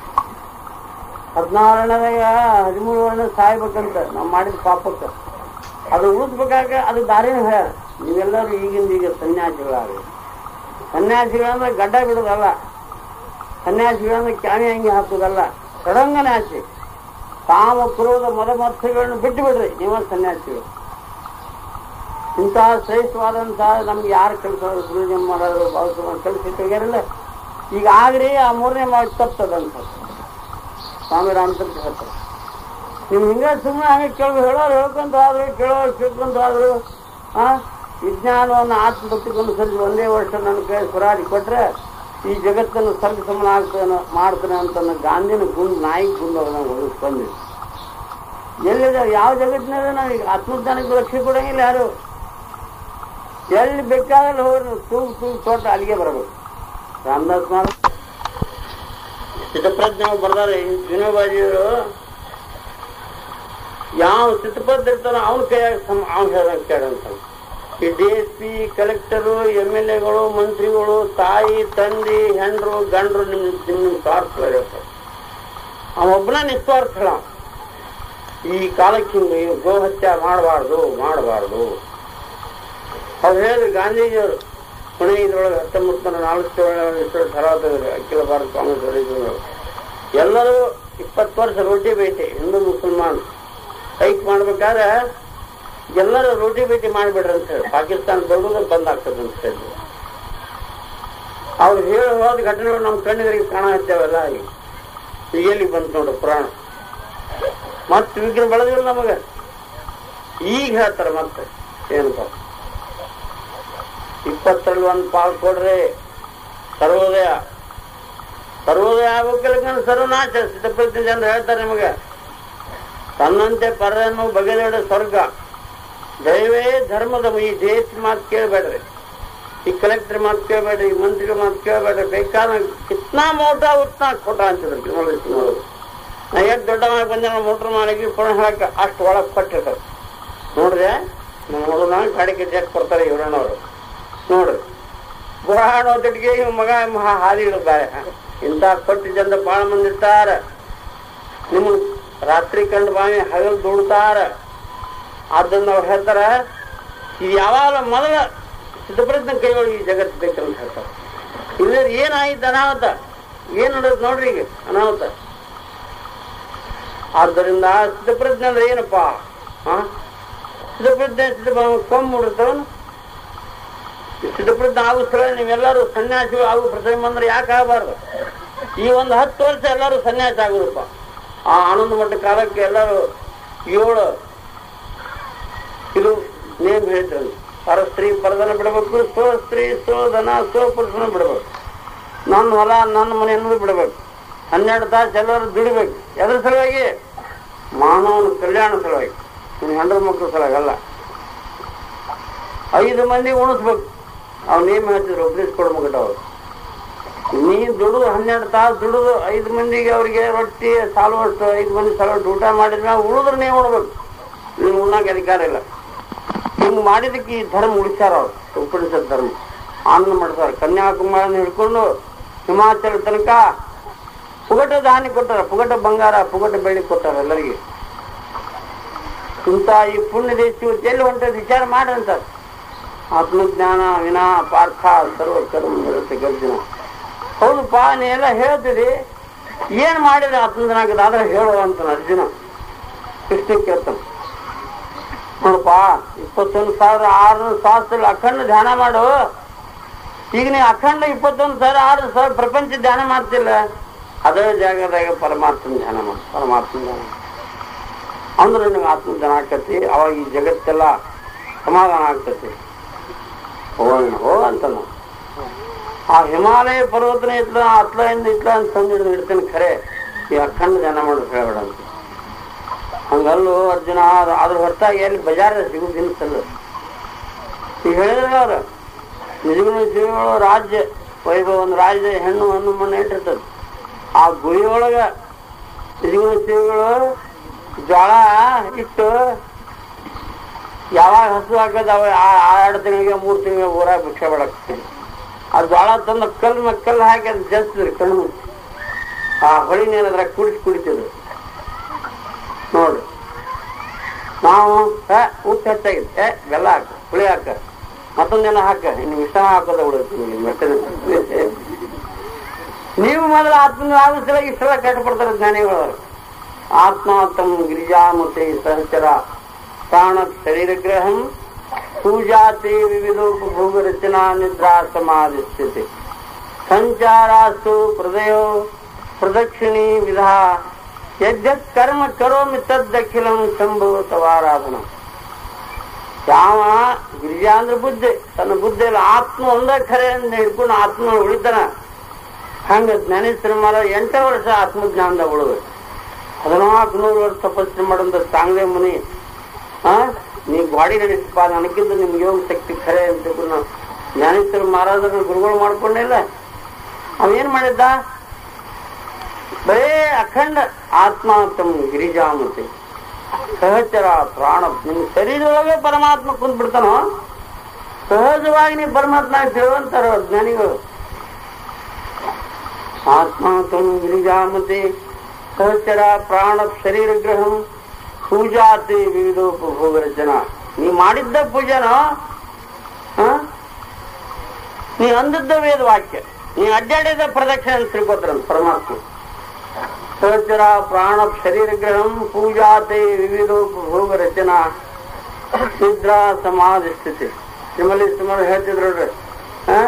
ಹದಿನಾರನೇದಾಗ ಹದಿಮೂರು ವರ್ಣ ಸಾಯ್ಬೇಕಂತ ನಾವು ಮಾಡಿದ ಪಾಪಕ್ಕೆ ಅದು ಉಳಿಸ್ಬೇಕಾಗ ಅದು ದಾರಿನ ಹೇಳ್ಯಾರ ನೀವೆಲ್ಲರೂ ಈಗಿಂದ ಈಗ ಸನ್ಯಾಸಿಗಳಾಗಲಿ ಸನ್ಯಾಸಿಗಳಂದ್ರೆ ಗಡ್ಡ ಬಿಡೋದಲ್ಲ ಸನ್ಯಾಸಿಗಳಂದ್ರೆ ಕ್ಯಾಮಿ ಅಂಗಿ ಹಾಕೋದಲ್ಲ ಸಡಂಗನೆ ಆಚೆ ಕಾಮ ಕ್ರೋಧ ಮದ ಮತ್ಸಗಳನ್ನು ಬಿಟ್ಟು ಬಿಡ್ರಿ ನೀವ ಸನ್ಯಾಸಿಗಳು ಇಂತಹ ಶ್ರೇಷ್ಠವಾದಂತಹ ನಮ್ಗೆ ಯಾರು ಕೆಲಸ ಗುರುಜನ್ ಮಾಡೋರು ಭಾವಿಸುವ ಕೆಲಸ ತೆಗಿಯರಿಲ್ಲ ಈಗ ಆಗ್ರಿ ಆ ಮೂರನೇ ಮಾಡಿ ತಪ್ತದಂತ ಸ್ವಾಮಿ ರಾಮಚಂದ್ರ ಹೇಳ್ತಾರೆ ನೀವು ಹಿಂಗೆ ಸುಮ್ಮನೆ ಹಂಗೆ ಕೇಳಿ ಹೇಳೋರು ಹೇಳ್ಕೊಂತ ಆದ್ರು ಕೇಳೋರು ಕೇಳ್ಕೊಂತ ಆದ್ರು ಆ ವಿಜ್ಞಾನವನ್ನು ಆತ್ಮಭಕ್ತಿಗೊಂದು ಸರಿ ಒಂದೇ ವರ್ಷ ನನ್ನ ಕೈ ಸುರಾಡಿ ಕೊಟ್ರೆ ಈ ಜಗತ್ತನ್ನು ಸರ್ಗ ಸಮಾನ ಆಗ್ತಾನೆ ಮಾಡ್ತಾನೆ ಅಂತ ನನ್ನ ಗಾಂಧಿನ ಗುಂಡು ನಾಯಿ ಗುಂಡು ನಾವು ಒದಗಿಸ್ಕೊಂಡ್ವಿ ಎಲ್ಲಿದೆ ಯಾವ ಜಗತ್ತಿನಾಗ ನಾವು ಈಗ ಆತ್ಮಜ್ಞಾನಕ್ಕೆ ರಕ್ಷೆ ಕೊಡಂಗಿಲ್ಲ ಯಾರು ಎಲ್ಲಿ ಬೇಕಾದಲ್ಲಿ ಹೋಗಿ ತೂಗು ತೂಗು ತೋಟ ಅಲ್ಲಿಗೆ ಬರಬೇಕು ರಾಮದಾಸ್ ಮಾಡ ಚಿತ್ತಪ್ರಜ್ಞ ಬರ್ದಾರೆ ವಿನೋಬಾಜಿಯವರು ಯಾವ ಚಿತ್ತಪದ್ ಇರ್ತಾನೋ ಅವನ ಕೈಯಾಗ ಸಮ ಅವನ ಹೇಳ್ದಂಗೆ ಕೇಳಂತ ಈ D S P collector M L ಎಗಳು ಮಂತ್ರಿಗಳು ತಾಯಿ ತಂದೆ ಹೆಂಡ್ರು ಗಂಡ್ರು ನಿಮ್ ನಿಮ್ ಸ್ವಾರ್ಥ ಇರುತ್ತೆ ಅವನೊಬ್ಬನ ನಿಸ್ವಾರ್ಥ ಹೇಳ ಈ ಕಾಲಕ್ಕೆ ಹಿಂಗೆ ಗೋ ಹತ್ಯೆ ಮಾಡಬಾರ್ದು ಮಾಡಬಾರ್ದು ಅವ್ರು ಹೇಳಿದ್ರು ಗಾಂಧೀಜಿಯವರು ಪುಣೆ ಇದ್ರೊಳಗೆ ಹತ್ತೊಂಬತ್ತು ನೂರ ನಾಲ್ಕು ಧರಾವತದಲ್ಲಿ ಅಖಿಲ ಭಾರತ ಕಾಂಗ್ರೆಸ್ ಒಳಗೆ ಎಲ್ಲರೂ ಇಪ್ಪತ್ತು ವರ್ಷ ರೋಟಿ ಬೇಟೆ ಹಿಂದೂ ಮುಸಲ್ಮಾನ್ ಹೈಕ್ ಮಾಡ್ಬೇಕಾದ್ರೆ ಎಲ್ಲರೂ ರೋಟಿ ಬೇಟಿ ಮಾಡಿಬಿಡ್ರಿ ಅಂತ ಹೇಳಿ ಪಾಕಿಸ್ತಾನ ದೊಡ್ಡದು ಬಂದ್ ಆಗ್ತದೆ ಅಂತ ಹೇಳಿದ್ರು ಅವ್ರು ಹೇಳಿ ಹೋದ ಘಟನೆಗಳು ನಮ್ಮ ಕಣ್ಣಿಗೆ ಕಾಣ ಹತ್ತೇವಲ್ಲ ಈಗ ಈಗ ಎಲ್ಲಿಗೆ ಬಂತು ನೋಡು ಪುರಾಣ ಮತ್ತೆ ವಿಘ್ನ ಬೆಳೆದಿಲ್ಲ ನಮಗ ಈಗ ಹೇಳ್ತಾರೆ ಮತ್ತೆ ಏನಪ್ಪ ಇಪ್ಪತ್ತರಲ್ಲಿ ಒಂದು ಪಾಲ್ ಕೊಡ್ರಿ ಸರ್ವೋದಯ ಸರ್ವೋದಯ ಆಗ್ಬೇಕಲ್ಲ ಸರ್ವನಾಶ ಸಿದ್ಧಪ್ರತಿ ಜನರು ಹೇಳ್ತಾರೆ ನಿಮಗೆ ತನ್ನಂತೆ ಪರನ್ನು ಬಗೆದೊಡ ಸ್ವರ್ಗ ದಯವೇ ಧರ್ಮದ ಈ ದೇಶ ಮಾತು ಕೇಳಬೇಡ್ರಿ ಈ ಕಲೆಕ್ಟರ್ ಮಾತು ಕೇಳಬೇಡ್ರಿ ಈ ಮಂತ್ರಿಗಳ ಮಾತು ಕೇಳಬೇಡ್ರಿ ಬೇಕಾದ ಕಿತ್ನಾ ಮೋಟ ಉತ್ನಾ ಕೊಟ್ಟ ಅಂತಿದ್ರು ತಿನ್ನೋದು ನಾ ಎಷ್ಟು ದೊಡ್ಡ ಮಾಡಿ ಬಂದೆ ನಾವು ಮೋಟ್ರ್ ಮಾಡಿಗೆ ಪುನಃ ಹೇಳಕ್ಕೆ ಅಷ್ಟು ಒಳಗೆ ಕೊಟ್ಟಿರ್ತಾರೆ ನೋಡ್ರಿ ನಮ್ಮ ಹುಡುಗ ಗಾಡಿಗೆ ಜಟ್ ಕೊಡ್ತಾರೆ ಇವರಣ್ಣವರು ನೋಡ್ರಿ ಪುರಾಣ ಓದಿಟ್ಟಿಗೆ ಇವ್ ಮಗ ಮಹಾ ಹಾದಿ ಇಡ್ತಾರೆ ಇಂಥ ಕೊಟ್ಟಿ ಜನ ಬಹಳ ಮಂದಿ ಇರ್ತಾರ ನಿಮ್ಮ ರಾತ್ರಿ ಕಂಡು ಬಾವಿ ಹಗಲು ದುಡ್ತಾರ ಆದ್ದರಿಂದ ಅವ್ರು ಹೇಳ್ತಾರ ಇದು ಯಾವಾಗ ಮೊದಲ ಸಿದ್ಧಪ್ರಜ್ಞ ಕೈಗಳು ಈ ಜಗತ್ತು ಬೇಕಂತ ಹೇಳ್ತಾರೆ ಇಲ್ಲ ಏನಾಯ್ತು ಅನಾಹುತ ಏನ್ ನಡೆದ್ ನೋಡ್ರಿ ಈಗ ಅನಾಹುತ ಆದ್ದರಿಂದ ಸಿದ್ಧಪ್ರಜ್ಞೆ ಅಂದ್ರೆ ಏನಪ್ಪ ಹಾ ಸಿದ್ಧಪ್ರಜ್ಞೆ ಸಿದ್ಧ ಕೊಂಬ್ ಮುಡಿರ್ತವನು ಸಿದ್ಧಪ್ರಜ್ಞೆ ಆಗೋ ಸ್ಥಳ ನೀವೆಲ್ಲರೂ ಸನ್ಯಾಸಿಗಳು ಆಗೋ ಪ್ರಸಂಗ ಬಂದ್ರೆ ಯಾಕೆ ಆಗಬಾರ್ದು ಈ ಒಂದು ಹತ್ತು ವರ್ಷ ಎಲ್ಲರೂ ಸನ್ಯಾಸಿ ಆಗುದಪ್ಪ ಆ ಆನಂದ ಮಠ ಕಾಲಕ್ಕೆ ಎಲ್ಲರೂ ಏಳು ಇದು ನೇಮ್ ಹೇಳಿದ್ರು ಪರ ಸ್ತ್ರೀ ಪರದನ ಬಿಡಬೇಕು ಸ್ವ ಸ್ತ್ರೀ ಸ್ವ ಧನ ಸ್ವ ಪುರುಷನ ಬಿಡಬೇಕು ನನ್ನ ಹೊಲ ನನ್ನ ಮನೆ ಅನ್ನೋದು ಬಿಡಬೇಕು ಹನ್ನೆರಡು ತಾಸು ಎಲ್ಲರೂ ದುಡಿಬೇಕು ಎದ್ರ ಸಲುವಾಗಿ ಮಾನವನ ಕಲ್ಯಾಣ ಸಲುವಾಗಿ ನಿನ್ನ ಹೆಂಡ್ರ ಮಕ್ಕಳ ಸಲುವಾಗಿ ಅಲ್ಲ ಐದು ಮಂದಿ ಉಣಿಸ್ಬೇಕು ಅವ್ರು ನೇಮ್ ಹೇಳ್ತಿದ್ರು ಒಬ್ಬರಿಗೆ ಕೊಡ್ಬೇಕಟ ಅವ್ರು ನೀ ದುಡಿದು ಹನ್ನೆರಡು ತಾಸು ದುಡಿದು ಐದು ಮಂದಿಗೆ ಅವರಿಗೆ ರೊಟ್ಟಿ ಸಾಲುವಷ್ಟು ಐದು ಮಂದಿ ಸಾಲುವಷ್ಟು ಊಟ ಮಾಡಿದ್ಮೇಲೆ ಉಳಿದ್ರೆ ನೀವು ಉಣ್ಬೇಕು ನೀವು ಉಣ್ಣಕ್ಕೆ ಅಧಿಕಾರ ಇಲ್ಲ ಹಿಂಗ್ ಮಾಡಿದಕ್ಕೆ ಈ ಧರ್ಮ ಉಳಿಸ್ಯಾರ ಅವ್ರು ಉಪನಿಷತ್ ಧರ್ಮ ಆನಂದ ಮಾಡ್ತಾರೆ ಕನ್ಯಾಕುಮಾರಿನ ಹಿಡ್ಕೊಂಡು ಹಿಮಾಚಲ ತನಕ ಪುಗಟ ದಾನಿ ಕೊಟ್ಟಾರ ಪುಗಟ ಬಂಗಾರ ಪುಗಟ ಬೆಳ್ಳಿ ಕೊಟ್ಟಾರ ಎಲ್ಲರಿಗೆ ಇಂಥ ಈ ಪುಣ್ಯ ದೇಶ ಇವತ್ತು ಎಲ್ಲಿ ಹೊಂಟದ ವಿಚಾರ ಮಾಡ್ರಂತ ಆತ್ಮಜ್ಞಾನ ವಿನಾ ಪಾರ್ಥ ಸರ್ವ ಕರ್ಮ ನಿರತ ಗರ್ಜನ ಹೌದಪ್ಪ ನೀ ಎಲ್ಲ ಹೇಳ್ತಿದಿ ಏನ್ ಮಾಡಿದ್ರೆ ಆತ್ಮಜ್ಞಾನಕ್ಕೆ ಆದ್ರೆ ಹೇಳು ಅಂತ ಅರ್ಜುನ ಕೃಷ್ಣ ಕೇಳ್ತಾನೆ ನೋಡಪ್ಪ ಇಪ್ಪತ್ತೊಂದು ಸಾವಿರ ಆರುನೂರು ಶಾಸ್ತ್ರದಲ್ಲಿ ಅಖಂಡ ಧ್ಯಾನ ಮಾಡು ಈಗ ನೀವು ಅಖಂಡ ಇಪ್ಪತ್ತೊಂದು ಸಾವಿರ ಆರು ಸಾವಿರ ಪ್ರಪಂಚ ಧ್ಯಾನ ಮಾಡ್ತಿಲ್ಲ ಅದೇ ಜಾಗದಾಗ ಪರಮಾತ್ಮನ ಧ್ಯಾನ ಮಾಡು ಪರಮಾತ್ಮನ ಧ್ಯಾನ ಮಾಡು. ಅಂದ್ರೆ ನಿಮ್ಗೆ ಆತ್ಮಜ್ಞಾನ ಆಗ್ತತಿ ಅವಾಗ ಈ ಜಗತ್ತೆಲ್ಲ ಸಮಾಧಾನ ಆಗ್ತತಿ ಹೋಗೋಣ ಹೋ ಅಂತ ನಾವು ಆ ಹಿಮಾಲಯ ಪರ್ವತನ ಇತ್ಲ ಅತ್ಲೆಯಿಂದ ಇತ್ಲ ಅಂತ ತಂದು ಹಿಡಿದು ಇಡ್ತೇನೆ ಖರೆ ಈ ಅಖಂಡ ಧ್ಯಾನ ಮಾಡೋದು ಹೇಳಬೇಡ ಅಂತ ಹಂಗಲ್ಲೂ ಅರ್ಜುನ ಅದ್- ಅದ್ರ ಹೊರತಾಗಿ ಎಲ್ಲಿ ಬಜಾರ ಸಿಗುದಿಲ್ಲ ಸಲ್ಲ ಈಗ ಹೇಳಿದ್ರೆ ಅವ್ರು ನಿಜಗುಣ ಜೀವಿಗಳು ರಾಜ್ಯ ವೈಭವ ಒಂದು ರಾಜ್ಯ ಹೆಣ್ಣು ಹಣ್ಣು ಮಣ್ಣು ಇಟ್ಟಿರ್ತದೆ ಆ ಗುಹಿ ಒಳಗ ನಿಜಗುಣ ಜೀವಿಗಳು ಜ್ವಾಳ ಇಟ್ಟು ಯಾವಾಗ ಹಸು ಹಾಕದ ಅವ ಆ- ಆ ಎರಡು ತಿಂಗಳಿಗೆ ಮೂರು ತಿಂಗಳಿಗೆ ಊರಾಗ ಭಿಕ್ಷೆ ಬಿಡಕ್ಕೆ ಆ ಜ್ವಾಳ ತಂದ ಕಲ್ಲು ಮ್ಯಾಗ ಕಲ್ಲು ಹಾಕಿ ಅದು ಜಸ್ತಿದ್ರು ಕಣ್ಣು ಮುಚ್ಚಿ. ಆ ಹೊಳಿ ನೀರು ಅದ್ರಾಗ ಕುಡಿಸಿ ಕುಡಿತಿದ್ರು ನೋಡ್ರಿ ನಾವು ಏ ಉಪ್ಪು ಹೆಚ್ಚಾಗಿದೆ ಏ ಬೆಲ್ಲ ಹಾಕ ಹುಳಿ ಹಾಕ ಮತ್ತೊಂದೇನ ಹಾಕ ಇನ್ನು ವಿಷ ಹಾಕೋದ ಬಿಡುತ್ತೆ ಮತ್ತೆ ನೀವು ಮೊದಲು ಆತ್ಮನ ಆವಿಸಲ ಇಷ್ಟೆಲ್ಲ ಕಟ್ಟಪಡ್ತಾರೆ ಜ್ಞಾನಿಗಳು ಆತ್ಮ ತಮ್ಮ ಗಿರಿಜಾಮತೆ ಸಹಚರ ಪ್ರಾಣ ಶರೀರಗ್ರಹಂ ಪೂಜಾತಿ ವಿವಿಧೋಪಭೋಗ ರಚನಾ ನಿದ್ರಾ ಸಮಾಧಿ ಸ್ಥಿತಿ ಸಂಚಾರಾಸ್ತು ಹೃದಯೋ ಪ್ರದಕ್ಷಿಣಿ ವಿಧಾ ಯಜ್ಜತ್ ಕರ್ಮ ಕರೋಮಿ ತದ್ದಖಿಲಂ ಸಂಭವತವಾರಾಧನ ಯಾವ ಗಿರಿಜಾ ಅಂದ್ರೆ ಬುದ್ಧಿ ತನ್ನ ಬುದ್ಧಿಯಲ್ಲಿ ಆತ್ಮ ಒಂದೇ ಖರೆ ಅಂತ ಹಿಡ್ಕೊಂಡು ಆತ್ಮ ಉಳಿತಾನ ಹಂಗ ಜ್ಞಾನೇಶ್ವರ ಮಾರ ಎಂಟೇ ವರ್ಷ ಆತ್ಮಜ್ಞಾನದಾಗ ಉಳಿದು ಹದಿನಾಲ್ಕು ನೂರು ವರ್ಷ ತಪಸ್ಸು ಮಾಡಂತ ಸಾಂಗ್ಲೆ ಮುನಿ ಆ ನೀ ಗಾಡಿ ನಡೆಸಪ್ಪ ನನಗಿಂತ ನಿಮ್ಗೆ ಯೋಗ ಶಕ್ತಿ ಖರೆ ಅಂತ ತಿಳ್ಕೊಂಡು ನಾವು ಜ್ಞಾನೇಶ್ವರ ಮಹಾರಾಜರ ಗುರುಗಳು ಮಾಡ್ಕೊಂಡಿಲ್ಲ ಅವೇನ್ ಮಾಡಿದ್ದ ಬರೇ ಅಖಂಡ ಆತ್ಮ ತಮ್ಮ ಗಿರಿಜಾಮತೆ ಸಹಚರ ಪ್ರಾಣ ನಿಮ್ ಶರೀರದೊಳಗೆ ಪರಮಾತ್ಮ ಕುಂತ್ ಬಿಡ್ತಾನೋ ಸಹಜವಾಗಿ ನೀವು ಪರಮಾತ್ಮ ತಿಳುವಂತಾರ ಜ್ಞಾನಿಗಳು ಆತ್ಮ ತಮ್ಮ ಗಿರಿಜಾಮತೆ ಸಹಚರ ಪ್ರಾಣ ಶರೀರ ಗ್ರಹಂ ಪೂಜಾತಿ ವಿವಿಧೋಪಭೋಗ ರಚನಾ ನೀ ಮಾಡಿದ್ದ ಪೂಜೆನೋ ಆ? ನೀ ಅಂದದ್ದ ವೇದ ವಾಕ್ಯ ನೀ ಅಡ್ಡಾಡಿದ ಪ್ರದಕ್ಷಿಣೆ ಅಂತ ತಿಳ್ಕೊತಾರಂತ ಪರಮಾತ್ಮ ಸಹಚರ ಪ್ರಾಣ ಶರೀರ ಗ್ರಹಂ ಪೂಜಾತೆ ವಿವಿಧೋಪಭೋಗ ರಚನಾ ನಿದ್ರಾ ಸಮಾಧಿ ಸ್ಥಿತಿ ನಿಮ್ಮಲ್ಲಿ ಸುಮಾರು ಹೇಳ್ತಿದ್ರು ನೋಡ್ರಿ ಆ?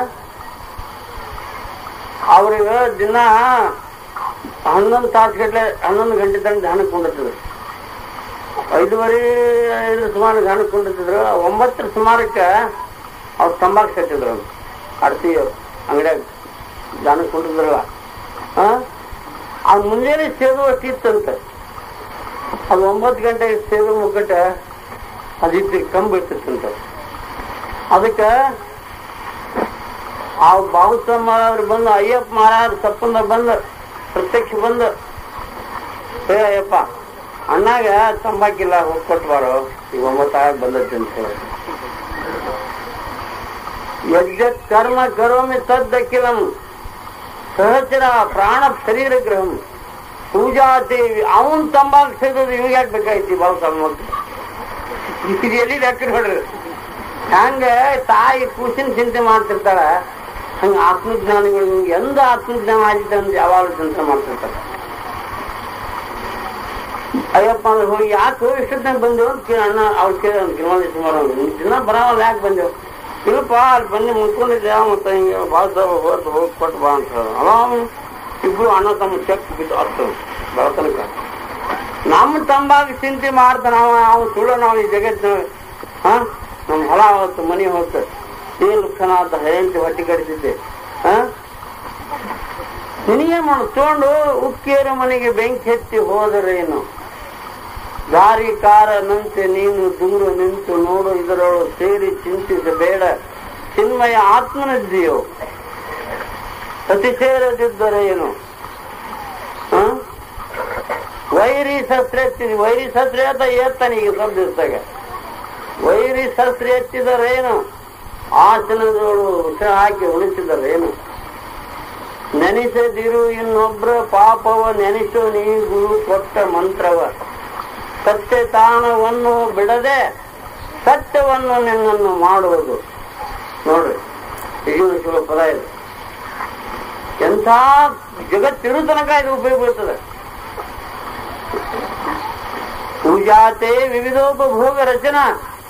ಅವ್ರಿಗೆ ದಿನ ಹನ್ನೊಂದು ತಾಸು ಗಟ್ಲೆ ಹನ್ನೊಂದು ಗಂಟೆ ತನಕ ಧ್ಯಾನಕ್ಕೆ ಕೊಂಡಿರ್ತದೆ ಐದುವರೆ ಐದು ಸುಮಾರು ಧ್ಯಾನಕ್ಕೆ ಕೊಂಡಿರ್ತಿದ್ರು ಒಂಬತ್ತರ ಸುಮಾರಕ್ಕೆ ಅವ್ರು ತಂಬಾಕು ಸತ್ತಿದ್ರು ಅವ್ರು ಅಡ್ತಿ ಅಂಗಡಿಯಾಗ ಧ್ಯಾನಕ್ಕೆ ಕೊಂಡಿದ್ರಲ್ಲ ಆ ಅದು ಮುಂಜಾನೆ ಸೇದು ಅಷ್ಟು ಇತ್ತಂತೆ ಅದು ಒಂಬತ್ತು ಗಂಟೆಗೆ ಸೇದು ಮುಗ್ಗಟ್ಟ ಅದಿತ್ತು ಕಂಬ ಇರ್ತಿತ್ತಂತೆ ಅದಕ್ಕೆ ಆ ಬಾಬುಸಮ್ಮ ಅವ್ರು ಬಂದು ಅಯ್ಯಪ್ಪ ಮಹಾರಾಜ್ ಸಪ್ಪಂದ ಬಂದು ಪ್ರತ್ಯಕ್ಷ ಬಂದು ಏ ಅಯ್ಯಪ್ಪ ಅಣ್ಣಾಗ ತಂಬಾಕಿಲ್ಲ ಹೋಗಿ ಕೊಟ್ಬಾರೋ ಈಗ ಒಂಬತ್ತಾಗ ಬಂದೈತಿ ಅಂತ ಹೇಳಿ ಯಜ್ಜತ್ ಕರ್ಮ ಕರೋಮಿ ತದ್ದಕ್ಕಿಲಂ ಸಹಚರ ಪ್ರಾಣ ಶರೀರ ಗ್ರಹಂ ಪೂಜಾ ದೇವಿ ಅವನ್ ತಂಬಾಕು ಸೇದೋದು ಇವಾಗ ಯಾಕೆ ಬೇಕಾಯ್ತಿ ಬಾಬುಸಮ್ಮ ಇದು ಎಲ್ಲಿ ಲೆಕ್ಕ ನೋಡ್ರಿ ಹಂಗ ತಾಯಿ ಕೂಸಿನ ಚಿಂತೆ ಮಾಡ್ತಿರ್ತಾಳ ಹಂಗ ಆತ್ಮಜ್ಞಾನಿಗಳು ನಿಮ್ಗೆ ಎಂದ ಆತ್ಮಜ್ಞಾನ ಆಗಿದೆ ಅಂತ ಯಾವಾಗ ಚಿಂತೆ ಮಾಡ್ತಿರ್ತಾರ ಅಯ್ಯಪ್ಪ ಅಂದ್ರೆ ಹೋಗಿ ಯಾಕೆ ಇಷ್ಟೊತ್ತಿನಾಗ ಬಂದೆವು ಅಂತ ಕೇಳಿ ಅಣ್ಣ ಅವ್ರು ಕೇಳಿ ಒಂದು ಕಿಲೋಮೀಟರ್ ಸುಮಾರು ಒಂದು ದಿನ ಬರವಲ್ಲ ಯಾಕೆ ಬಂದೆವು ಇಲ್ಲಪ್ಪ ಅಲ್ಲಿ ಬಂದು ಮುಚ್ಕೊಂಡಿದ್ದೆ ಮತ್ತೆ ಹಿಂಗೆ ಭಾಳ ಹೋಗಿ ಹೋಗಿ ಕೊಟ್ಟು ಬಾ ಅಂತ ಹೇಳ ಅವಾಗ ಇಬ್ರು ಅಣ್ಣ ತಮ್ಮ ಚೆಕ್ ಬಿದ್ದು ಹತ್ತು ಬೆಳತನಕ ನಮ್ಮ ತಂಬಾಗಿ ಚಿಂತೆ ಮಾಡ್ತಾನ ಅವ ಅವ ಸುಳ್ಳು ನಾವು ಈ ಜಗತ್ತಿನ ಹಾ ನಮ್ಮ ಹೊಲ ಹೊತ್ತು ಮನಿ ಹೊತ್ತು ಏನು ಕ್ಷಣ ಅಂತ ಹೆಂಡತಿ ಹೊಟ್ಟೆ ಕಡಿತಿದ್ದೆ ಹಾ ನಿನಗೇನ್ ಮಾಡು ತಗೊಂಡು ಉಕ್ಕೇರ ಮನೆಗೆ ಬೆಂಕಿ ಹಚ್ಚಿ ಹೋದರೇನು ದಾರಿ ಕಾರ ನಂತೆ ನೀನು ದೂರ ನಿಂತು ನೋಡು ಇದರೊಳು ಸೇರಿ ಚಿಂತಿಸಬೇಡ ಚಿನ್ಮಯ ಆತ್ಮನಿದ್ದೀಯೋ ಅತಿ ಸೇರದಿದ್ದರೇನು ಹ? ವೈರಿ ಶಸ್ತ್ರ ಎತ್ತಿದಿ ವೈರಿ ಶಸ್ತ್ರ ಎತ್ತ ಎತ್ತಾನ ಈಗ ಸಬ್ದಿರ್ತಾಗ ವೈರಿ ಶಸ್ತ್ರ ಎತ್ತಿದರೇನು ಆಸನದೋಳು ವಿಷ ಹಾಕಿ ಉಳಿಸಿದರೇನು ನೆನೆಸದಿರು ಇನ್ನೊಬ್ರ ಪಾಪವ ನೆನೆಸು ನೀ ಗುರು ಕೊಟ್ಟ ಮಂತ್ರವ ಸತ್ಯ ತಾಣವನ್ನು ಬಿಡದೆ ಸತ್ಯವನ್ನು ನಿನ್ನನ್ನು ಮಾಡುವುದು ನೋಡ್ರಿ ಈಗಿನ ಶಿವ ಪದ ಇದು ಎಂಥ ಜಗತ್ತಿರು ತನಕ ಇದು ಉಪಯೋಗ ಬೀಳ್ತದೆ ಪೂಜಾತೆ ವಿವಿಧೋಪಭೋಗ ರಚನಾ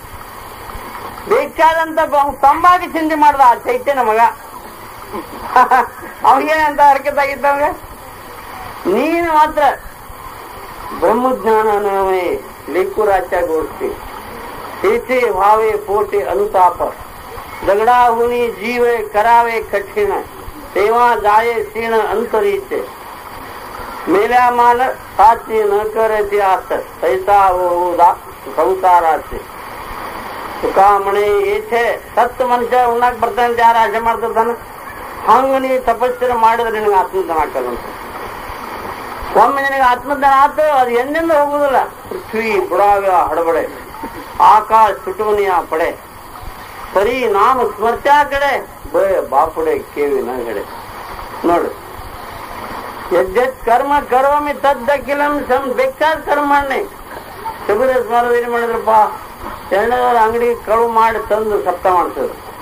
ಬೇಕಾದಂತ ಬ- ತಂಬಾಕು ಚಿಂತೆ ಮಾಡ್ದ ಆ ಚೈತನ್ಯ ಮಗ ಅವನಿಗೇನಂತ ಹರಕೆ ತಾಗಿದ್ದವಾಗ ನೀನು ಮಾತ್ರ ಬ್ರಹ್ಮಜ್ಞಾನ ನಾಮೇ ಲಿಕ್ಕುರಾಚ ಗೋಷ್ಠಿ ಹೇತೆ ಭಾವೆ ಪೋಟೆ ಅನುತಾಪ दगड़ा हुनी जीवे करावे कठिन तेव्हा जाये सीण अंतरीचे मेल्या माल साची न करे आस तैसा होऊदा ಸಂಸಾರಾಚೆ ತುಕಾ ಮಣೆ ಏಚೆ ಸತ್ತು ಮನುಷ್ಯ ಉಣ್ಣಾಕ್ ಬರ್ತಾನೆ ಅಂತ ಯಾರು ಆಸೆ ಮಾಡ್ತಿರ್ತಾನೆ ಹಂಗ ನೀ ತಪಸ್ಸರ ಮಾಡಿದ್ರೆ ನಿನಗೆ ಆತ್ಮಜ್ಞಾನ ಆಗ್ತದಂತ ಒಮ್ಮೆ ನಿನಗೆ ಆತ್ಮಜ್ಞಾನ ಆತು ಅದು ಎಂದೆಂದ ಹೋಗುದಿಲ್ಲ ಪೃಥ್ವಿ ಬುಡಾಗ ಹಡಬಡೆ ಆಕಾಶ ಚುಟುವನಿಯ ಪಡೆ ಸರಿ ನಾನು ಸ್ಮರ್ತ್ಯಾ ಕಡೆ ಬೇ ಬಾಪುಡೆ ಕೇವಿ ನಂಗಡೆ ನೋಡು ಯಜ್ಜತ್ ಕರ್ಮ ಕರೋಮಿ ತದ್ದಕ್ಕಿಲಂ ಸಂ ಬೇಕಾದ ಕರ್ಮ ಮಾಡಿ ಶಬರ ಸ್ಮರಣ ಏನ್ ಮಾಡಿದ್ರಪ್ಪ ಎರಡನೇದವ್ರ ಅಂಗಡಿ ಕಳು ಮಾಡಿ ತಂದು ಸಪ್ತ ಮಾಡ್ತಿದ್ರು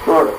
ನೋಡು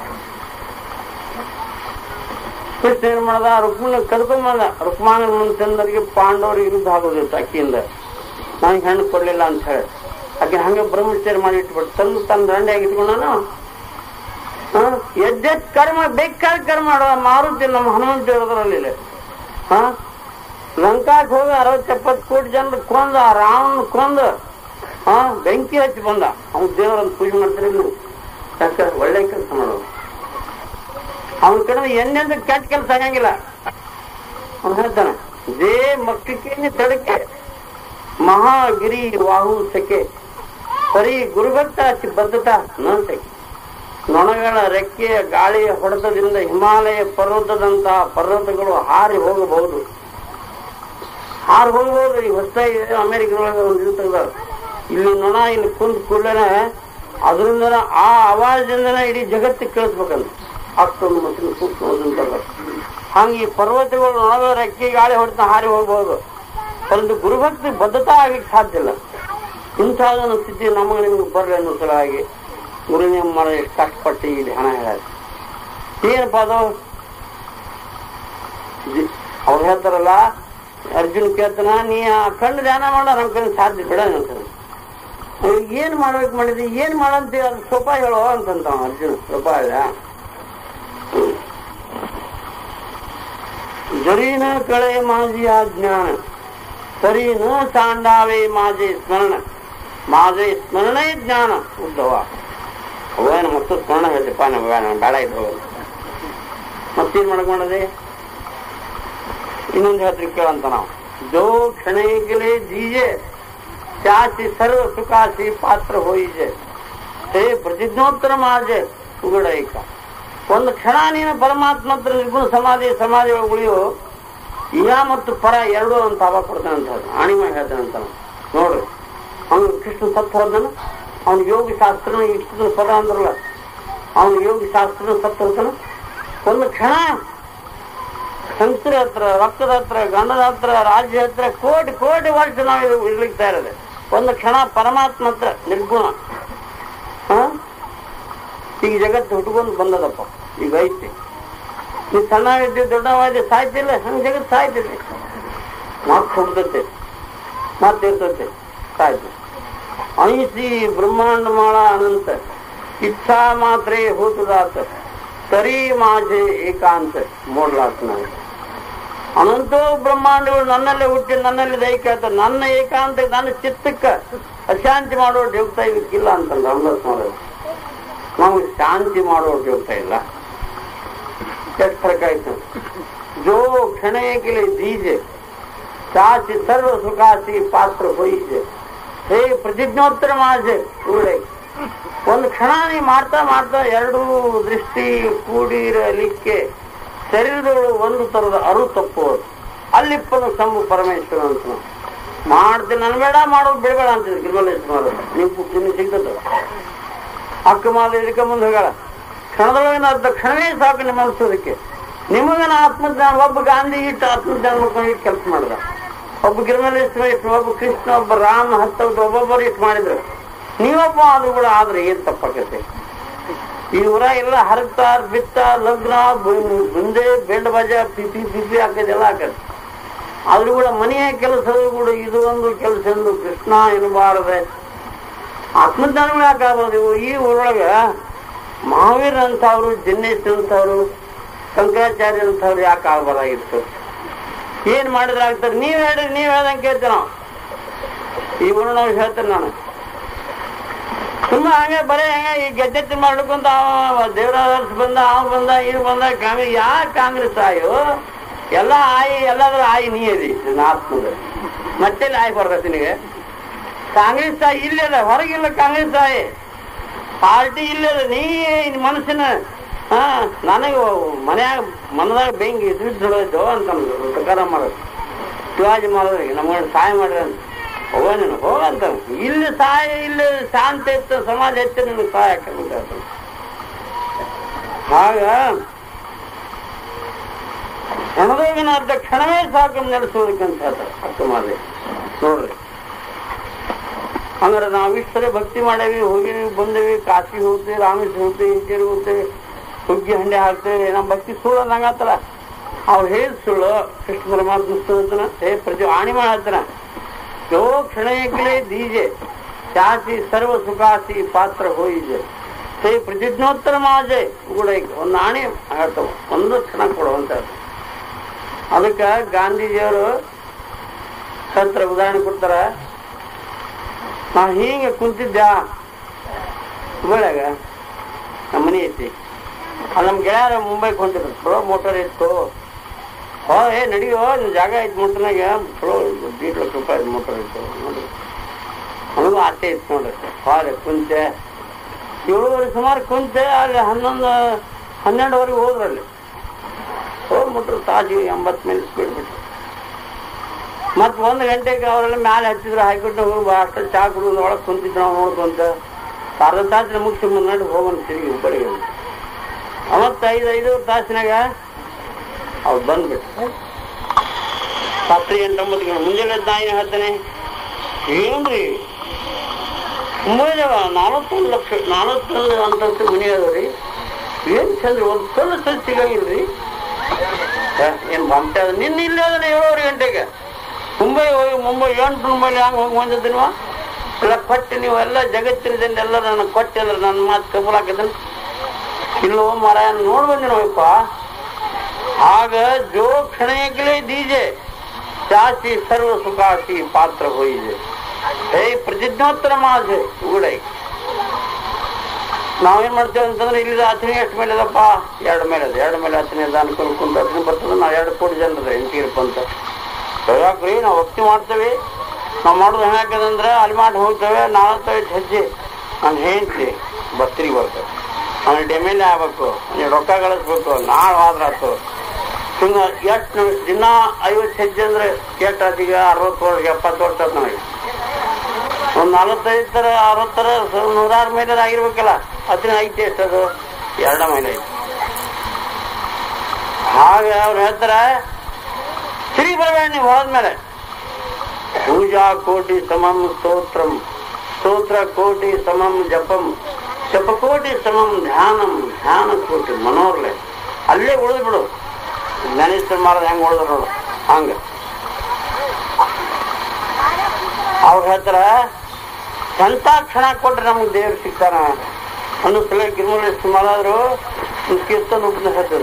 ಕೃಷ್ಣ ಏನ್ ಮಾಡ್ದ ರುಕ್ಮಣ ಕರ್ಕೊಂಬಂದ ರುಕ್ಮಾನ ಮುಂಚಂದರಿಗೆ ಪಾಂಡವರಿಗೆ ವಿರುದ್ಧ ಆಗೋದಿತ್ತು ಅಕ್ಕಿಯಿಂದ ನನಗೆ ಹೆಣ್ಣು ಕೊಡ್ಲಿಲ್ಲ ಅಂತ ಹೇಳಿ ಆಕೆ ಹಂಗೆ ಬ್ರಹ್ಮಚರ್ಯ ಮಾಡಿ ಇಟ್ಬಿಟ್ಟು ತಂದು ತನ್ನ ದಂಡೆಯಾಗಿ ಇಟ್ಕೊಂಡಾನು ಎದ್ದೆದ್ ಕರ್ಮ ಬೇಕಾದ ಕರ್ಮ ಮಾಡೋ ಮಾರುತಿ ನಮ್ಮ ಹನುಮಂತ ದೇವರದಲ್ಲಿ ಹಾ ಲಂಕಾಕ್ ಹೋಗಿ ಅರವತ್ತು ಎಪ್ಪತ್ತು ಕೋಟಿ ಜನರು ಕೊಂದ ರಾವಣ ಕೊಂದ ಹಾ ಬೆಂಕಿ ಹಚ್ಚಿ ಬಂದ ಅವ್ನು ದೇವರನ್ನು ಪೂಜೆ ಮಾಡ್ತಾರೆ ನೀವು ಯಾಕೆ ಒಳ್ಳೆ ಕೆಲಸ ಮಾಡೋದು ಅವನ ಕಡೆ ಎಂದೆಂದು ಕೆಟ್ಟ ಕೆಲಸ ಆಗಂಗಿಲ್ಲ ಅವನು ಹೇಳ್ತಾನೆ ದೇ ಮಕ್ಕಕ್ಕೆ ತಡಕೆ ಮಹಾಗಿರಿ ವಾಹು ಸೆಕೆ ಸರಿ ಗುರುಭಕ್ತ ಅತಿ ಬದ್ಧತಾ ನೋಡ್ತೇನೆ ನೊಣಗಳ ರೆಕ್ಕೆಯ ಗಾಳಿಯ ಹೊಡೆತದಿಂದ ಹಿಮಾಲಯ ಪರ್ವತದಂತಹ ಪರ್ವತಗಳು ಹಾರಿ ಹೋಗಬಹುದು ಹಾರಿ ಹೋಗಬಹುದು ಈ ಹೊಸದಾಗಿ ಅಮೆರಿಕದೊಳಗೆ ಒಂದು ಇದು ತೆಗ್ದಾರ ಇಲ್ಲಿ ನೊಣ ಇಲ್ಲಿ ಕುಂತ ಕೂಡಲೇ ಅದರಿಂದ ಆ ಆವಾಜದಿಂದನೇ ಇಡೀ ಜಗತ್ತಿಗೆ ಕೇಳಿಸ್ಬೇಕಂತ ಅಷ್ಟೊಂದು ಮಟ್ಟಿನ ಸೂಕ್ಷ್ಮ ಅಂತಾರ ಹಂಗೆ ಈ ಪರ್ವತಗಳು ನೊಣಗಳ ರೆಕ್ಕೆ ಗಾಳಿ ಹೊಡೆತ ಹಾರಿ ಹೋಗಬಹುದು ಪರಂತು ಗುರುಭಕ್ತಿ ಬದ್ಧತಾ ಆಗ್ಲಿಕ್ಕೆ ಸಾಧ್ಯ ಇಲ್ಲ ಇಂಥದೊಂದು ಸ್ಥಿತಿ ನಮಗೆ ನಿಮ್ಗೆ ಬರಲಿ ಅನ್ನೋ ಸಲುವಾಗಿ ಗುರು ನಿಮ್ಮ ಮನೆ ಎಷ್ಟು ಕಷ್ಟಪಟ್ಟು ಇಲ್ಲಿ ಹಣ ಹೇಳ ಏನಪ್ಪ ಅದು ಜಿ- ಅವ್ರು ಹೇಳ್ತಾರಲ್ಲ ಅರ್ಜುನ್ ಕೇಳ್ತಾನ ನೀ ಆ ಕಣ್ಣು ಧ್ಯಾನ ಮಾಡ ನಮ್ ಕಣ್ಣು ಸಾಧ್ಯ ಬಿಡ ಅಂತಾನೆ ಅವ್ನಿಗೆ ಏನ್ ಮಾಡ್ಬೇಕು ಮಾಡಿದ್ರಿ ಏನ್ ಮಾಡಂತ ಅದು ಸ್ವಪ ಹೇಳೋ ಅಂತಂತ ಅವ ಅರ್ಜುನ್ ಸ್ವಪ ಹೇಳ ಜರೀನ ಕಳೆ ಮಾಜಿಯ ಜ್ಞಾನ ಸರಿನ ಸಾಂಡಾವೆ ಮಾಜೆ ಸ್ಮರಣ ಮಾಜೆ ಸ್ಮರಣೆ ಜ್ಞಾನ ಉದ್ದವ ಅವೇನು ಮತ್ತು ಸ್ಮರಣ ಹೇಳ್ತಪ್ಪ ನಾವು ಬೇಡ ಬೇಡ ಇದ್ದು ಮತ್ತೇನ್ ಮಾಡಕೊಂಡದೆ ಇನ್ನೊಂದು ಹೇಳ್ತೀವಿ ಕೇಳಂತ ನಾವು ಜೋ ಕ್ಷಣೈಕಲೇ ಜೀಜೆ ಚಾಸಿ ಸರ್ವ ಸುಖಾಸಿ ಪಾತ್ರ ಹೋಯಿಜೆ ಹೇ ಪ್ರತಿಜ್ಞೋತ್ತರ ಮಾಜೆ ಉಗಡೈಕ ಒಂದು ಕ್ಷಣ ನೀನು ಪರಮಾತ್ಮ ಹತ್ರ ನಿರ್ಗುಣ ಸಮಾಧಿ ಸಮಾಧಿ ಒಳಗೆ ಉಳಿಯು ಇಹ ಮತ್ತು ಪರ ಎರಡು ಅಂತ ಹವ ಕೊಡ್ತಾನೆ ಅಂತ ಹೇಳ್ತಾನೆ. ಆಣಿಮ ಹೇಳ್ತಾನೆ ಅಂತ ನೋಡ್ರಿ ಅವನು ಕೃಷ್ಣ ಸತ್ತು ಹೋದನು ಅವನು ಯೋಗಿ ಶಾಸ್ತ್ರನ ಇಷ್ಟು ಪದ ಅಂದ್ರಲ್ಲ ಅವನು ಯೋಗಿ ಶಾಸ್ತ್ರನ ಸತ್ತು ಹೋಗ್ತಾನ ಒಂದು ಕ್ಷಣ ಸಂಸ್ಕೃತಿ ಹತ್ರ ರಕ್ತದ ಹತ್ರ ಗಂಡದ ಹತ್ರ ರಾಜ್ಯ ಹತ್ರ ಕೋಟಿ ಕೋಟಿ ವರ್ಷ ನಾವು ಇದು ಇರ್ಲಿಕ್ಕೆ ಇರೋದೆ ಒಂದು ಕ್ಷಣ ಪರಮಾತ್ಮ ಹತ್ರ ನಿರ್ಗುಣ ಹ? ಈಗ ಜಗತ್ತು ಹುಟ್ಕೊಂಡು ಬಂದದಪ್ಪ ಈಗ ಐತಿ ನೀ ಸಣ್ಣವಿದ್ದೆ ದೊಡ್ಡವಾದ ಸಾಯ್ತಿಲ್ಲ ಹಂಗ ಜಗತ್ತು ಸಾಯ್ತಿದೆ ಮತ್ತೆ ಹುಡ್ತತೆ ಮತ್ತೆ ಇರ್ತತೆ ಸಾಯ್ತು ಐಸಿ ಬ್ರಹ್ಮಾಂಡ ಮಾಳ ಅನಂತ ಇಚ್ಛಾ ಮಾತ್ರ ಹೋತದಾತ ತರಿ ಮಾಜೆ ಏಕಾಂತ ಮೋಡ್ಲಾತ್ ನಾವು ಅನಂತೋ ಬ್ರಹ್ಮಾಂಡಗಳು ನನ್ನಲ್ಲೇ ಹುಟ್ಟಿ ನನ್ನಲ್ಲಿ ದೈಕ ನನ್ನ ಏಕಾಂತ ನನ್ನ ಚಿತ್ತಕ್ಕ ಅಶಾಂತಿ ಮಾಡೋ ದೇವತಾ ಇವಕ್ಕಿಲ್ಲ ಅಂತಂದ ರಾಮದಾಸ್ ಮಾಡೋದು ನಾವು ಶಾಂತಿ ಮಾಡೋ ದೇವತಾ ಇಲ್ಲ ಎಷ್ಟು ಫರಕ್ ಆಯ್ತು ಜೋ ಕ್ಷಣಯಕಿಲೆ ದೀಜೆ ಚಾಚಿ ಸರ್ವ ಸುಖಾಸಿ ಪಾತ್ರ ಹೋಯಿಜೆ ಹೇ ಪ್ರತಿಜ್ಞೋತ್ತರ ಮಾಜೆ ಉರುಳೈ ಒಂದು ಕ್ಷಣ ನೀ ಮಾಡ್ತಾ ಮಾಡ್ತಾ ಎರಡು ದೃಷ್ಟಿ ಕೂಡಿರಲಿಕ್ಕೆ ಶರೀರದೊಳು ಒಂದು ತರದ ಅರು ತಪ್ಪುವುದು ಅಲ್ಲಿಪ್ಪನು ಸಂಭು ಪರಮೇಶ್ವರ ಅಂತ ಮಾಡ್ತೀನಿ ನನ್ ಬೇಡ ಮಾಡೋದು ಬಿಡಬೇಡ ಅಂತಿದ್ರು ಗಿರಿಮಲ್ಲೇಶ್ವರ ನೀವು ನಿಮ್ಗೆ ಸಿಗ್ತದ ಅಕ್ಕ ಮಾದ ಇದಕ್ಕೆ ಮುಂದೆ ಹೋಗಳ ಕ್ಷಣದೊಳಗಿನ ಅರ್ಧ ಕ್ಷಣವೇ ಸಾಕು ನಿಮ್ಮ ಅನ್ಸೋದಕ್ಕೆ ನಿಮಗನ ಆತ್ಮಜ್ಞಾನ ಒಬ್ಬ ಗಾಂಧಿ ಇಟ್ಟು ಆತ್ಮಜ್ಞಾನ ಮಾಡ್ಕೊಂಡು ಇಟ್ಟು ಕೆಲಸ ಮಾಡಿದ ಒಬ್ಬ ಗಿರಿಮಲ್ಲೇಶ್ವರ ಇಟ್ಟು ಒಬ್ಬ ಕೃಷ್ಣ ಒಬ್ಬ ರಾಮ ಹತ್ತೊಬ್ಬ ಒಬ್ಬೊಬ್ಬರು ಇಟ್ಟು ಮಾಡಿದ್ರು ನೀವೊಬ್ಬ ಆದ್ರೂ ಕೂಡ ಆದ್ರೆ ಏನ್ ತಪ್ಪಾಕತ್ತೆ ಈ ಊರ ಎಲ್ಲ ಹರಕ್ತಾರ್ ಬಿತ್ತಾರ್ ಲಗ್ನ ಬು- ಬುಂದೆ ಬೆಂಡ ಬಜ ಪಿಪಿ ಪಿಪಿ ಹಾಕದೆಲ್ಲ ಹಾಕದ್ ಆದ್ರೂ ಕೂಡ ಮನೆಯ ಕೆಲಸಗಳು ಕೂಡ ಇದು ಒಂದು ಕೆಲಸ ಎಂದು ಕೃಷ್ಣ ಎನ್ನಬಾರದೆ ಆತ್ಮಜ್ಞಾನಗಳು ಯಾಕಾಗ್ಬೋದು ಇವು ಈ ಊರೊಳಗ ಮಹಾವೀರ್ ಅಂತವ್ರು ಜಿನ್ನೇಶ್ ಅಂತವ್ರು ಶಂಕರಾಚಾರ್ಯ ಅಂತವ್ರು ಯಾಕೆ ಆಗ್ಬಾರ್ದಾಗಿತ್ತು ಏನ್ ಮಾಡಿದ್ರೆ ಆಗ್ತಾರೆ ನೀವ್ ಹೇಳ್ರಿ ನೀವ್ ಹೇಳ್ದಂಗೆ ಕೇಳ್ತೀವಿ ನಾವು ಈ ಊರು ನಾವು ಹೇಳ್ತೇನೆ ನಾನು ಸುಮ್ಮ ಹಂಗೆ ಬರೀ ಹಂಗೆ ಈ ಗೆದ್ದೆತ್ತಿ ಮಾಡ್ಕೊಂತ ಅವ ದೇವರಾಜ್ ಬಂದ ಅವ ಬಂದ ಇವ್ ಬಂದ ಕಾಂಗ್ರೆಸ್ ಯಾ ಕಾಂಗ್ರೆಸ್ ಆಯು ಎಲ್ಲ ಆಯಿ ಎಲ್ಲಾದ್ರೂ ಆಯಿ ನೀ ಅದಿ ನನ್ನ ಆತ್ಮದ ಮತ್ತೆ ಆಯ್ ಬರ್ತೈತಿ ನಿನಗೆ ಕಾಂಗ್ರೆಸ್ ತಾಯಿ ಇಲ್ಲದ ಹೊರಗಿಲ್ಲ ಕಾಂಗ್ರೆಸ್ ತಾಯಿ ಪಾರ್ಟಿ ಇಲ್ಲದ ನೀ ಮನಸ್ಸಿನ ಹಾ ನನಗೆ ಮನ್ಯಾಗ ಮನದಾಗ ಬೆಂಕಿ ಇದ್ದು ಅಂತ ಪ್ರಕಾರ ಮಾಡೋದು ಶಿವಾಜಿ ಮಾಡೋದ್ರಿಗೆ ನಮ್ಗೆ ಸಹಾಯ ಮಾಡ್ರಿ ಅಂತ ಹೋಗ ನೀನು ಹೋಗಂತ ಇಲ್ಲಿ ಸಹಾಯ ಇಲ್ಲಿ ಶಾಂತಿ ಇತ್ತು ಸಮಾಜ ಇತ್ತು ನಿನಗೆ ಸಹಾಯ ಆಗ್ತದೆ ಆಗ ಕ್ಷಣದೊಳಗಿನ ಅರ್ಧ ಕ್ಷಣವೇ ಸಾಕು ನೆಲೆಸೋದಕ್ಕೆ ಅಂತ ಹೇಳ್ತಾರೆ ಅರ್ಥ ಮಾಡಿ ನೋಡ್ರಿ ಹಂಗಾರೆ ನಾವು ಇಷ್ಟರೇ ಭಕ್ತಿ ಮಾಡೇವಿ ಹೋಗಿವಿ ಬಂದೇವಿ ಕಾಶಿ ಹೋಗ್ತೀವಿ ರಾಮೇಶ್ವರ ಹೋಗ್ತೀವಿ ಇಂಚೇರಿ ಹೋಗ್ತೀವಿ ಹುಗ್ಗಿ ಹಂಡೆ ಹಾಕ್ತೇವೆ ನಮ್ಮ ಭಕ್ತಿ ಸುಳ್ಳು ಅನ್ನಂಗತ್ತಲ್ಲ ಅವ್ರು ಹೇಳಿದ ಸುಳ್ಳು ಕೃಷ್ಣ ಪರಮಾತ್ಮ ಸುಳ್ಳು ಹೇ ಪ್ರತಿ ಆಣಿ ಮಾಡತ್ತನ ಯೋ ಕ್ಷಣಯಕ್ಕಲೇ ದೀಜೆ ಚಾಸಿ ಸರ್ವ ಸುಖಾಸಿ ಪಾತ್ರ ಹೋಯಿದೆ ಹೇ ಪ್ರತಿಜ್ಞೋತ್ತರ ಮಾಜೆ ಕೂಡ ಒಂದು ಆಣಿ ಹೇಳ್ತಾವ ಒಂದು ಕ್ಷಣ ಕೊಡುವಂತ ಅದಕ್ಕೆ ಗಾಂಧೀಜಿಯವರು ಹತ್ರ ಉದಾಹರಣೆ ಕೊಡ್ತಾರ ನಾ ಹೀಗೆ ಕುಂತಿದ್ದ ಹುಬ್ಬಳ್ಯಾಗ ನಮ್ಮ ಮನೆ ಐತಿ ಅಲ್ಲಿ ನಮ್ಮ ಗೆಳೆಯರ ಮುಂಬೈಗೆ ಹೊಂಟಿದ್ರು ಚಲೋ ಮೋಟರ್ ಇತ್ತು ಹೋ ಏ ನಡಿಯೋ ನಿನ್ ಜಾಗ ಐತಿ ಮೋಟರ್ನಾಗ ಚಲೋ ದೀಡ್ ಲಕ್ಷ ರೂಪಾಯಿ ಮೋಟರ್ ಇತ್ತು ನೋಡಿ ನನಗೂ ಆಸೆ ಇತ್ತು ನೋಡ್ರಿ ಹಾಲೆ ಕುಂತೆ ಏಳುವರೆ ಸುಮಾರು ಕುಂತೆ ಅಲ್ಲಿ ಹನ್ನೊಂದು ಹನ್ನೆರಡುವರೆಗೆ ಹೋದ್ರಲ್ಲಿ ಹೋಗ್ಬಿಟ್ರು ತಾಜಿ ಎಂಬತ್ತು ಮೇಲೆ ಸ್ಪೀಡ್ ಬಿಟ್ರು ಮತ್ ಒಂದ್ ಗಂಟೆಗೆ ಅವರೆಲ್ಲ ಮ್ಯಾಲೆ ಹತ್ತಿದ್ರು ಹಾಕಿಬಿಟ್ಟು ಹೋಗಿ ಅಷ್ಟು ಚಾ ಕುಡಿದು ಒಳಗೆ ಕುಂತಿದ್ರು ನಾವು ನೋಡ್ಕೊಂತ ಅರ್ಧ ತಾಸಿನ ಮುಗಿಸಿ ಮುನ್ನಾಡಿ ಹೋಗೋಣ ತಿರುಗಿ ಹುಬ್ಬಳ್ಳಿಗೆ ಅವತ್ತು ಐದು ಐದು ತಾಸಿನಾಗ ಅವ್ರು ಬಂದ್ಬಿಟ್ಟು ರಾತ್ರಿ ಎಂಟೊಂಬತ್ತು ಗಂಟೆ ಮುಂಜಾನೆ ಎದ್ದು ನಾ ಏನು ಹೇಳ್ತೇನೆ ಏನ್ರಿ ಮುಂಬೈದಾಗ ನಾಲ್ವತ್ತೊಂದು ಲಕ್ಷ ನಾಲ್ವತ್ತೊಂದು ಅಂತಸ್ತು ಮನೆ ಅದಾವ್ರಿ ಏನ್ ಚಂದ್ರಿ ಒಂದು ಸಣ್ಣ ಸಲ್ ಸಿಗಂಗಿಲ್ರಿ ಏನ್ ಬಂತೆ ಅದ ನಿನ್ನ ಇಲ್ಲೇ ಅದನ್ನ ಏಳುವರೆ ಗಂಟೆಗೆ ಮುಂಬೈ ಹೋಗಿ ಮುಂಬೈ ಎಂಟು ಮುಂಬೈಲಿ ಹಂಗೆ ಹೋಗಿ ಬಂದಿದ್ದೀನವ ಎಲ್ಲ ಕೊಟ್ಟು ನೀವು ಎಲ್ಲ ಜಗತ್ತಿನ ಜನರೆಲ್ಲ ನನಗೆ ಕೊಟ್ಟಿಲ್ಲ ನನ್ನ ಮಾತು ಕಬೂಲ್ ಹಾಕಿದ್ದನು ಇಲ್ಲೋ ಮರ ನೋಡ್ ಬಂದಿನವಪ್ಪ ಆಗ ಜೋ ಕ್ಷಣಯಕ್ಕಲೇ ದೀಜೆ ಜಾಸ್ತಿ ಸರ್ವ ಸುಖಾಸಿ ಪಾತ್ರ ಹೋಯಿದೆ ಹೇ ಪ್ರತಿಜ್ಞೋತ್ತರ ಮಾಸೆ ಉಗುಡೈ ನಾವೇನ್ ಮಾಡ್ತೇವೆ ಅಂತಂದ್ರೆ ಇಲ್ಲಿ ಹತ್ತನೇ ಎಷ್ಟು ಮೇಲೆ ಅದಪ್ಪ ಎರಡು ಮೇಲೆ ಅದ ಎರಡು ಮೇಲೆ ಹತ್ತನೇ ಅದ ಅನ್ಕೊಂಡು ಕುಂತ ಹತ್ತನೇ ಬರ್ತದೆ ನಾವು ಎರಡು ಕೋಟಿ ಜನರದ ಎಂಟೀರಪ್ಪ ಅಂತ ಯಾಕ್ರಿ ನಾವು ಭಕ್ತಿ ಮಾಡ್ತೇವೆ ನಾವು ಮಾಡೋದು ಹೆಂಗಾಕದಂದ್ರೆ ಅಲ್ಲಿ ಮಾಡಿ ಹೋಗ್ತೇವೆ ನಾಲ್ಕೈದು ಹೆಜ್ಜೆ ನಾನು ಹೇಳ್ತಿ ಬಸ್ತಿಗೆ ಬರ್ತೇವೆ ಅವ್ನು ಡೆಮೆಲೆ ಆಗ್ಬೇಕು ನೀವು ರೊಕ್ಕ ಗಳಿಸ್ಬೇಕು ನಾಳೆ ಹೋದ್ರ ಆತು ಹಿಂಗ ಎಷ್ಟು ನಿಮಿಷ ದಿನ ಐವತ್ತು ಹೆಜ್ಜೆ ಅಂದ್ರೆ ಎಷ್ಟು ಆತೀಗ ಅರವತ್ತು ವರ್ಷ ಎಪ್ಪತ್ತು ವರ್ಷ ಆತ್ ನನಗೆ ಒಂದ್ ನಲವತ್ತೈದು ತರ ಅರವತ್ತರ ನೂರಾರು ಮೈಲ್ ಆಗಿರ್ಬೇಕಲ್ಲ ಅದನ್ನ ಐತಿ ಎಷ್ಟದು ಎರಡ ಮೈಲ್ ಐತಿ ಹಾಗೆ ಅವ್ರು ಹೇಳ್ತಾರ ತಿರುಗಿ ಬರಬೇಡ ನೀವು ಹೋದ್ಮೇಲೆ ಪೂಜಾ ಕೋಟಿ ಸಮಂ ಸ್ತೋತ್ರಂ ಸ್ತೋತ್ರ ಕೋಟಿ ಸಮಂ ಜಪಂ ಜಪಕೋಟಿ ಸಮಂ ಧ್ಯಾನಂ ಧ್ಯಾನ ಕೋಟಿ ಮನೋರ್ಲೆ ಅಲ್ಲೇ ಉಳಿದು ಬಿಡು ಜ್ಞಾನೇಶ್ವರ ಮಾರದ ಹೆಂಗ್ ಉಳಿದ್ರು ನೋಡು ಹಂಗ ಅವ್ರು ಹೇಳ್ತಾರ ಎಂತ ಕ್ಷಣ ಕೊಟ್ರೆ ನಮ್ಗೆ ದೇವ್ರು ಸಿಗ್ತಾನ ಒಂದು ಸಲ ಗಿರಿಮಲೇಶ್ವರ ಮಾಲಾದ್ರು ಒಂದು ಕೀರ್ತನ ಉಪದೇಶ ಹೇಳ್ತಾರೆ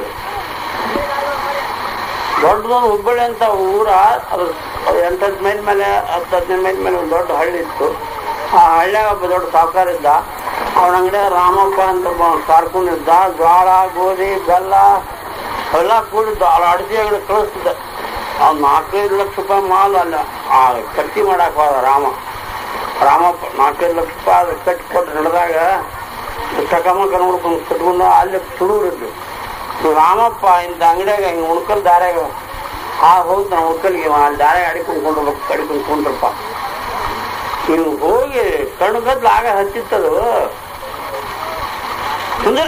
ದೊಡ್ಡದೊಂದು ಹುಬ್ಬಳ್ಳಿ ಅಂತ ಊರ ಅದು ಎಂಟತ್ತು ಮೈಲ್ ಮೇಲೆ ಹತ್ತು ಹದಿನೈದು ಮೈಲ್ ಮೇಲೆ ಒಂದು ದೊಡ್ಡ ಹಳ್ಳಿ ಇತ್ತು ಆ ಹಳ್ಳಿಯಾಗ ಒಬ್ಬ ದೊಡ್ಡ ಸಾವುಕಾರ ಇದ್ದ ಅವನ ಅಂಗಡಿ ರಾಮಪ್ಪ ಅಂತ ಒಬ್ಬ ಕಾರ್ಕೊಂಡಿದ್ದ ಜೋಳ ಗೋಧಿ ಬೆಲ್ಲ ಎಲ್ಲ ಕೂಡಿದ್ದು ಅಲ್ಲಿ ಅಡಸಿ ಅಂಗಡಿ ಕಳಿಸ್ತಿದ್ದ ಅವ್ನು ನಾಲ್ಕೈದು ಲಕ್ಷ ರೂಪಾಯಿ ಮಾಲ್ ಅಲ್ಲ ಆ ಕಟ್ಟಿ ಮಾಡಕ್ ಹೋದ ರಾಮ ರಾಮಪ್ಪ ನಾಲ್ಕೈದು ಲಕ್ಷ ರೂಪಾಯಿ ಅದು ಕಟ್ಟಿ ಕೊಟ್ಟು ನಡೆದಾಗ ಟಕಮಕ ನೋಡ್ಕೊಂಡು ಕಟ್ಕೊಂಡು ಅಲ್ಲಿ ತುಳುರಿದ್ದು ರಾಮಪ್ಪ ಇಂಥ ಅಂಗಡಿಯಾಗ ಹಿಂಗೆ ಉಣ್ಕಲ್ ದಾರ್ಯಾಗ ಆ ಹೋಗ್ತಾನ ಉಣ್ಕಲ್ಗೆ ಅಲ್ಲಿ ದಾರ್ಯಾಗ ಅಡಿಕೊಂಡು ಹೋಗ್ಬೇಕು ಅಡಿಕೊಂಡು ಕೊಂಡ್ರಪ್ಪ ಇನ್ನು ಹೋಗಿ ಕಣ್ಗದ್ಲು ಆಗ ಹತ್ತಿತ್ತದು ಸುಂದರ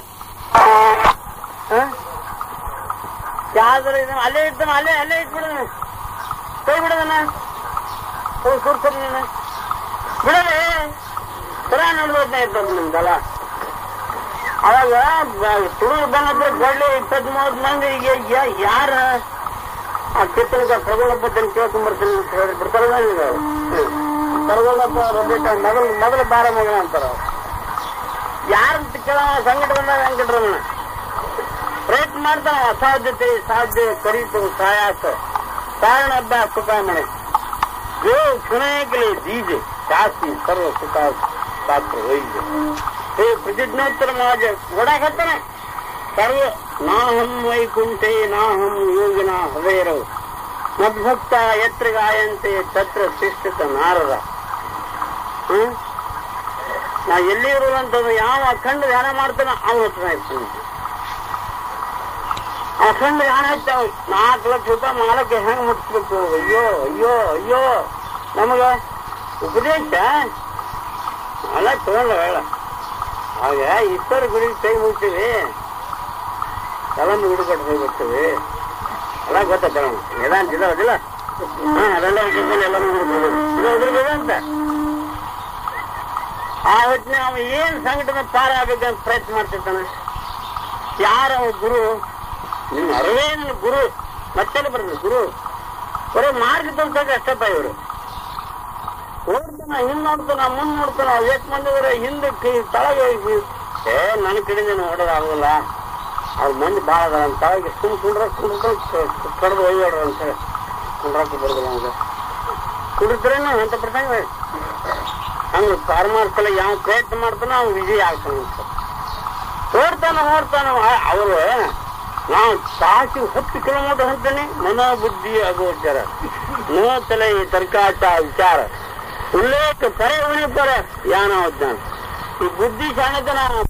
ಯಾವ್ದಾರ ಇದನ್ನ ಅಲ್ಲೇ ಇರ್ತಾನ ಅಲ್ಲೇ ಅಲ್ಲೇ ಇಟ್ಬಿಡೋಣ ಕೈ ಬಿಡೋದನ್ನ ಹೋಗಿ ಕೂರ್ಸೋದು ನೀನು ಬಿಡೋದೆ ಪುರ ನೋಡ್ಬೋದ್ನ ಇರ್ತದ ನಿಮ್ದಲ್ಲ ಅವಾಗ ತುಳು ಬಂದ್ರೆ ಕೊಡ್ಲಿ ಇಪ್ಪತ್ತ್ ಮೂವತ್ತು ಮಂದಿ ಈಗ ಯಾ- ಯಾರ ಆ ಕಿತ್ತನಕ ಪ್ರಗೋಳಪ್ಪ ತನ್ನ ಕೇಳ್ಕೊಂಬರ್ತೀನಿ ಅಂತ ಹೇಳಿ ಬಿಡ್ತಾರಲ್ಲ ಈಗ ಪ್ರಗೋಳಪ್ಪ ರೊಬೇಟ ಮೊದಲು ಮೊದಲು ಬಾರ ಮಗನ ಅಂತಾರ ಯಾರ ಕೇಳ ಸಂಕಟ ಬಂದಾಗ ವೆಂಕಟರಮಣ ಪ್ರಯತ್ನ ಮಾಡ್ತಾನ ಅಸಾಧ್ಯತೆ ಸಾಧ್ಯ ಕರೀತು ಸಾಯಾಸ ಕಾರಣ ಹಬ್ಬ ಸುಖಾಮಣೆ ಜೋ ಕ್ಷಣಯಕಲೆ ದೀಜೆ ಶಾಸ್ತಿ ಸರ್ವ ಸುಖ ಪಾತ್ರ ವೈದ್ಯ ಹೇ ಪ್ರತಿಜ್ಞೋತ್ತರ ಮಾಜ ಓಡಾಕತ್ತಾನೆ ಸರ್ವ ನಾಹಂ ವೈಕುಂಠೆ ನಾಹಂ ಯೋಗಿನ ಹೃದಯರವು ಮದ್ಭಕ್ತ ಯತ್ರ ಗಾಯಂತೆ ತತ್ರ ಶಿಷ್ಟತ ನಾರದ ಹ್ಮ್ ನಾ ಎಲ್ಲಿ ಇರುವಂತದ್ದು ಯಾವ ಅಖಂಡ ಧ್ಯಾನ ಮಾಡ್ತಾನ ಅವನ ಹತ್ರ ಇರ್ತೀನಿ ಅಖಂಡ ಧ್ಯಾನ ಹಚ್ಚಾವ ನಾಲ್ಕು ಲಕ್ಷ ರೂಪಾಯಿ ಮಾಲಕ್ಕೆ ಹೆಂಗ್ ಮುಟ್ಸ್ಬೇಕು ಅಯ್ಯೋ ಅಯ್ಯೋ ಅಯ್ಯೋ ನಮಗ ಉಪದೇಶ ಅಲ್ಲ ತಗೊಂಡ ಹೇಳ ಆಗ ಇಷ್ಟರ ಗುಡಿ ಕೈ ಮುಗ್ತೀವಿ ಕಲಂದು ಗುಡಿ ಕೊಟ್ಟು ಹೋಗ್ಬಿಡ್ತೀವಿ ಎಲ್ಲ ಗೊತ್ತಾಗ್ತಾರ ವೇದಾಂತ ಇದಾವದಿಲ್ಲ ಹಾ ಅದೆಲ್ಲ ಇದ್ಮೇಲೆ ಎಲ್ಲ ನೋಡ್ಬೋದು ಇದು ಅದ್ರ ವೇದಾಂತ ಆ ಹೊತ್ತಿನ ಅವ ಏನ್ ಸಂಘಟನೆ ಪಾರ ಆಗ್ಬೇಕಂತ ಪ್ರಯತ್ನ ಮಾಡ್ತಿರ್ತಾನೆ ಯಾರ ಅವ ಗುರು ನಿನ್ನ ಅರಿವೇ ನಿನ್ನ ಗುರು ಮತ್ತೆ ಬರ್ತದೆ ಗುರು ಬರೀ ಮಾರ್ಗ ತೋರ್ಸಕ್ಕೆ ಅಷ್ಟಪ್ಪ ಇವರು ಓಡ್ತಾನ ಹಿಂದ್ ನೋಡ್ತಾನ ಮುಂದ್ ನೋಡ್ತಾನ ಎಷ್ಟು ಮಂದಿ ಇದಾರೆ ಹಿಂದಕ್ಕೆ ತಳಗೆ ಏ ನನ್ನ ಕಡೆಯಿಂದ ನೋಡೋದಾಗಲ್ಲ ಅವ್ರ ಮಂದಿ ಭಾಳ ಅದಾರ ಅಂತ ತಳಗೆ ಸುಮ್ ಕುಂಡ್ರ ಕುಂಡ್ರ ಕಡ್ದು ಒಯ್ಯೋಡ್ರ ಅಂತ ಹೇಳಿ ಕುಂಡ್ರಕ್ಕೆ ಬರೋದಿಲ್ಲ ಹಂಗ ಕುಡಿದ್ರೇನು ಅಂತ ಪ್ರಸಂಗ ಹಂಗ ಪಾರಮಾರ್ಥಲ ಯಾವ ಪ್ರಯತ್ನ ಮಾಡ್ತಾನೋ ಅವ್ನು ವಿಜಯ ಆಗ್ತಾನ ಅಂತ ಓಡ್ತಾನ ಓಡ್ತಾನ ಅವರು ನಾವು ತಾಸಿ ಹತ್ತು ಕಿಲೋಮೀಟರ್ ಹೋಗ್ತಾನೆ ಮನೋಬುದ್ಧಿ ಅಗೋಚರ ನೋ ತಲೆ ತರ್ಕಾಚ ವಿಚಾರ ಉಲ್ಲೇಖ ಪರೆ ಉಳಿ ಪರ ಯಾನ ಈ ಬುದ್ಧಿ ಶಾಣತನ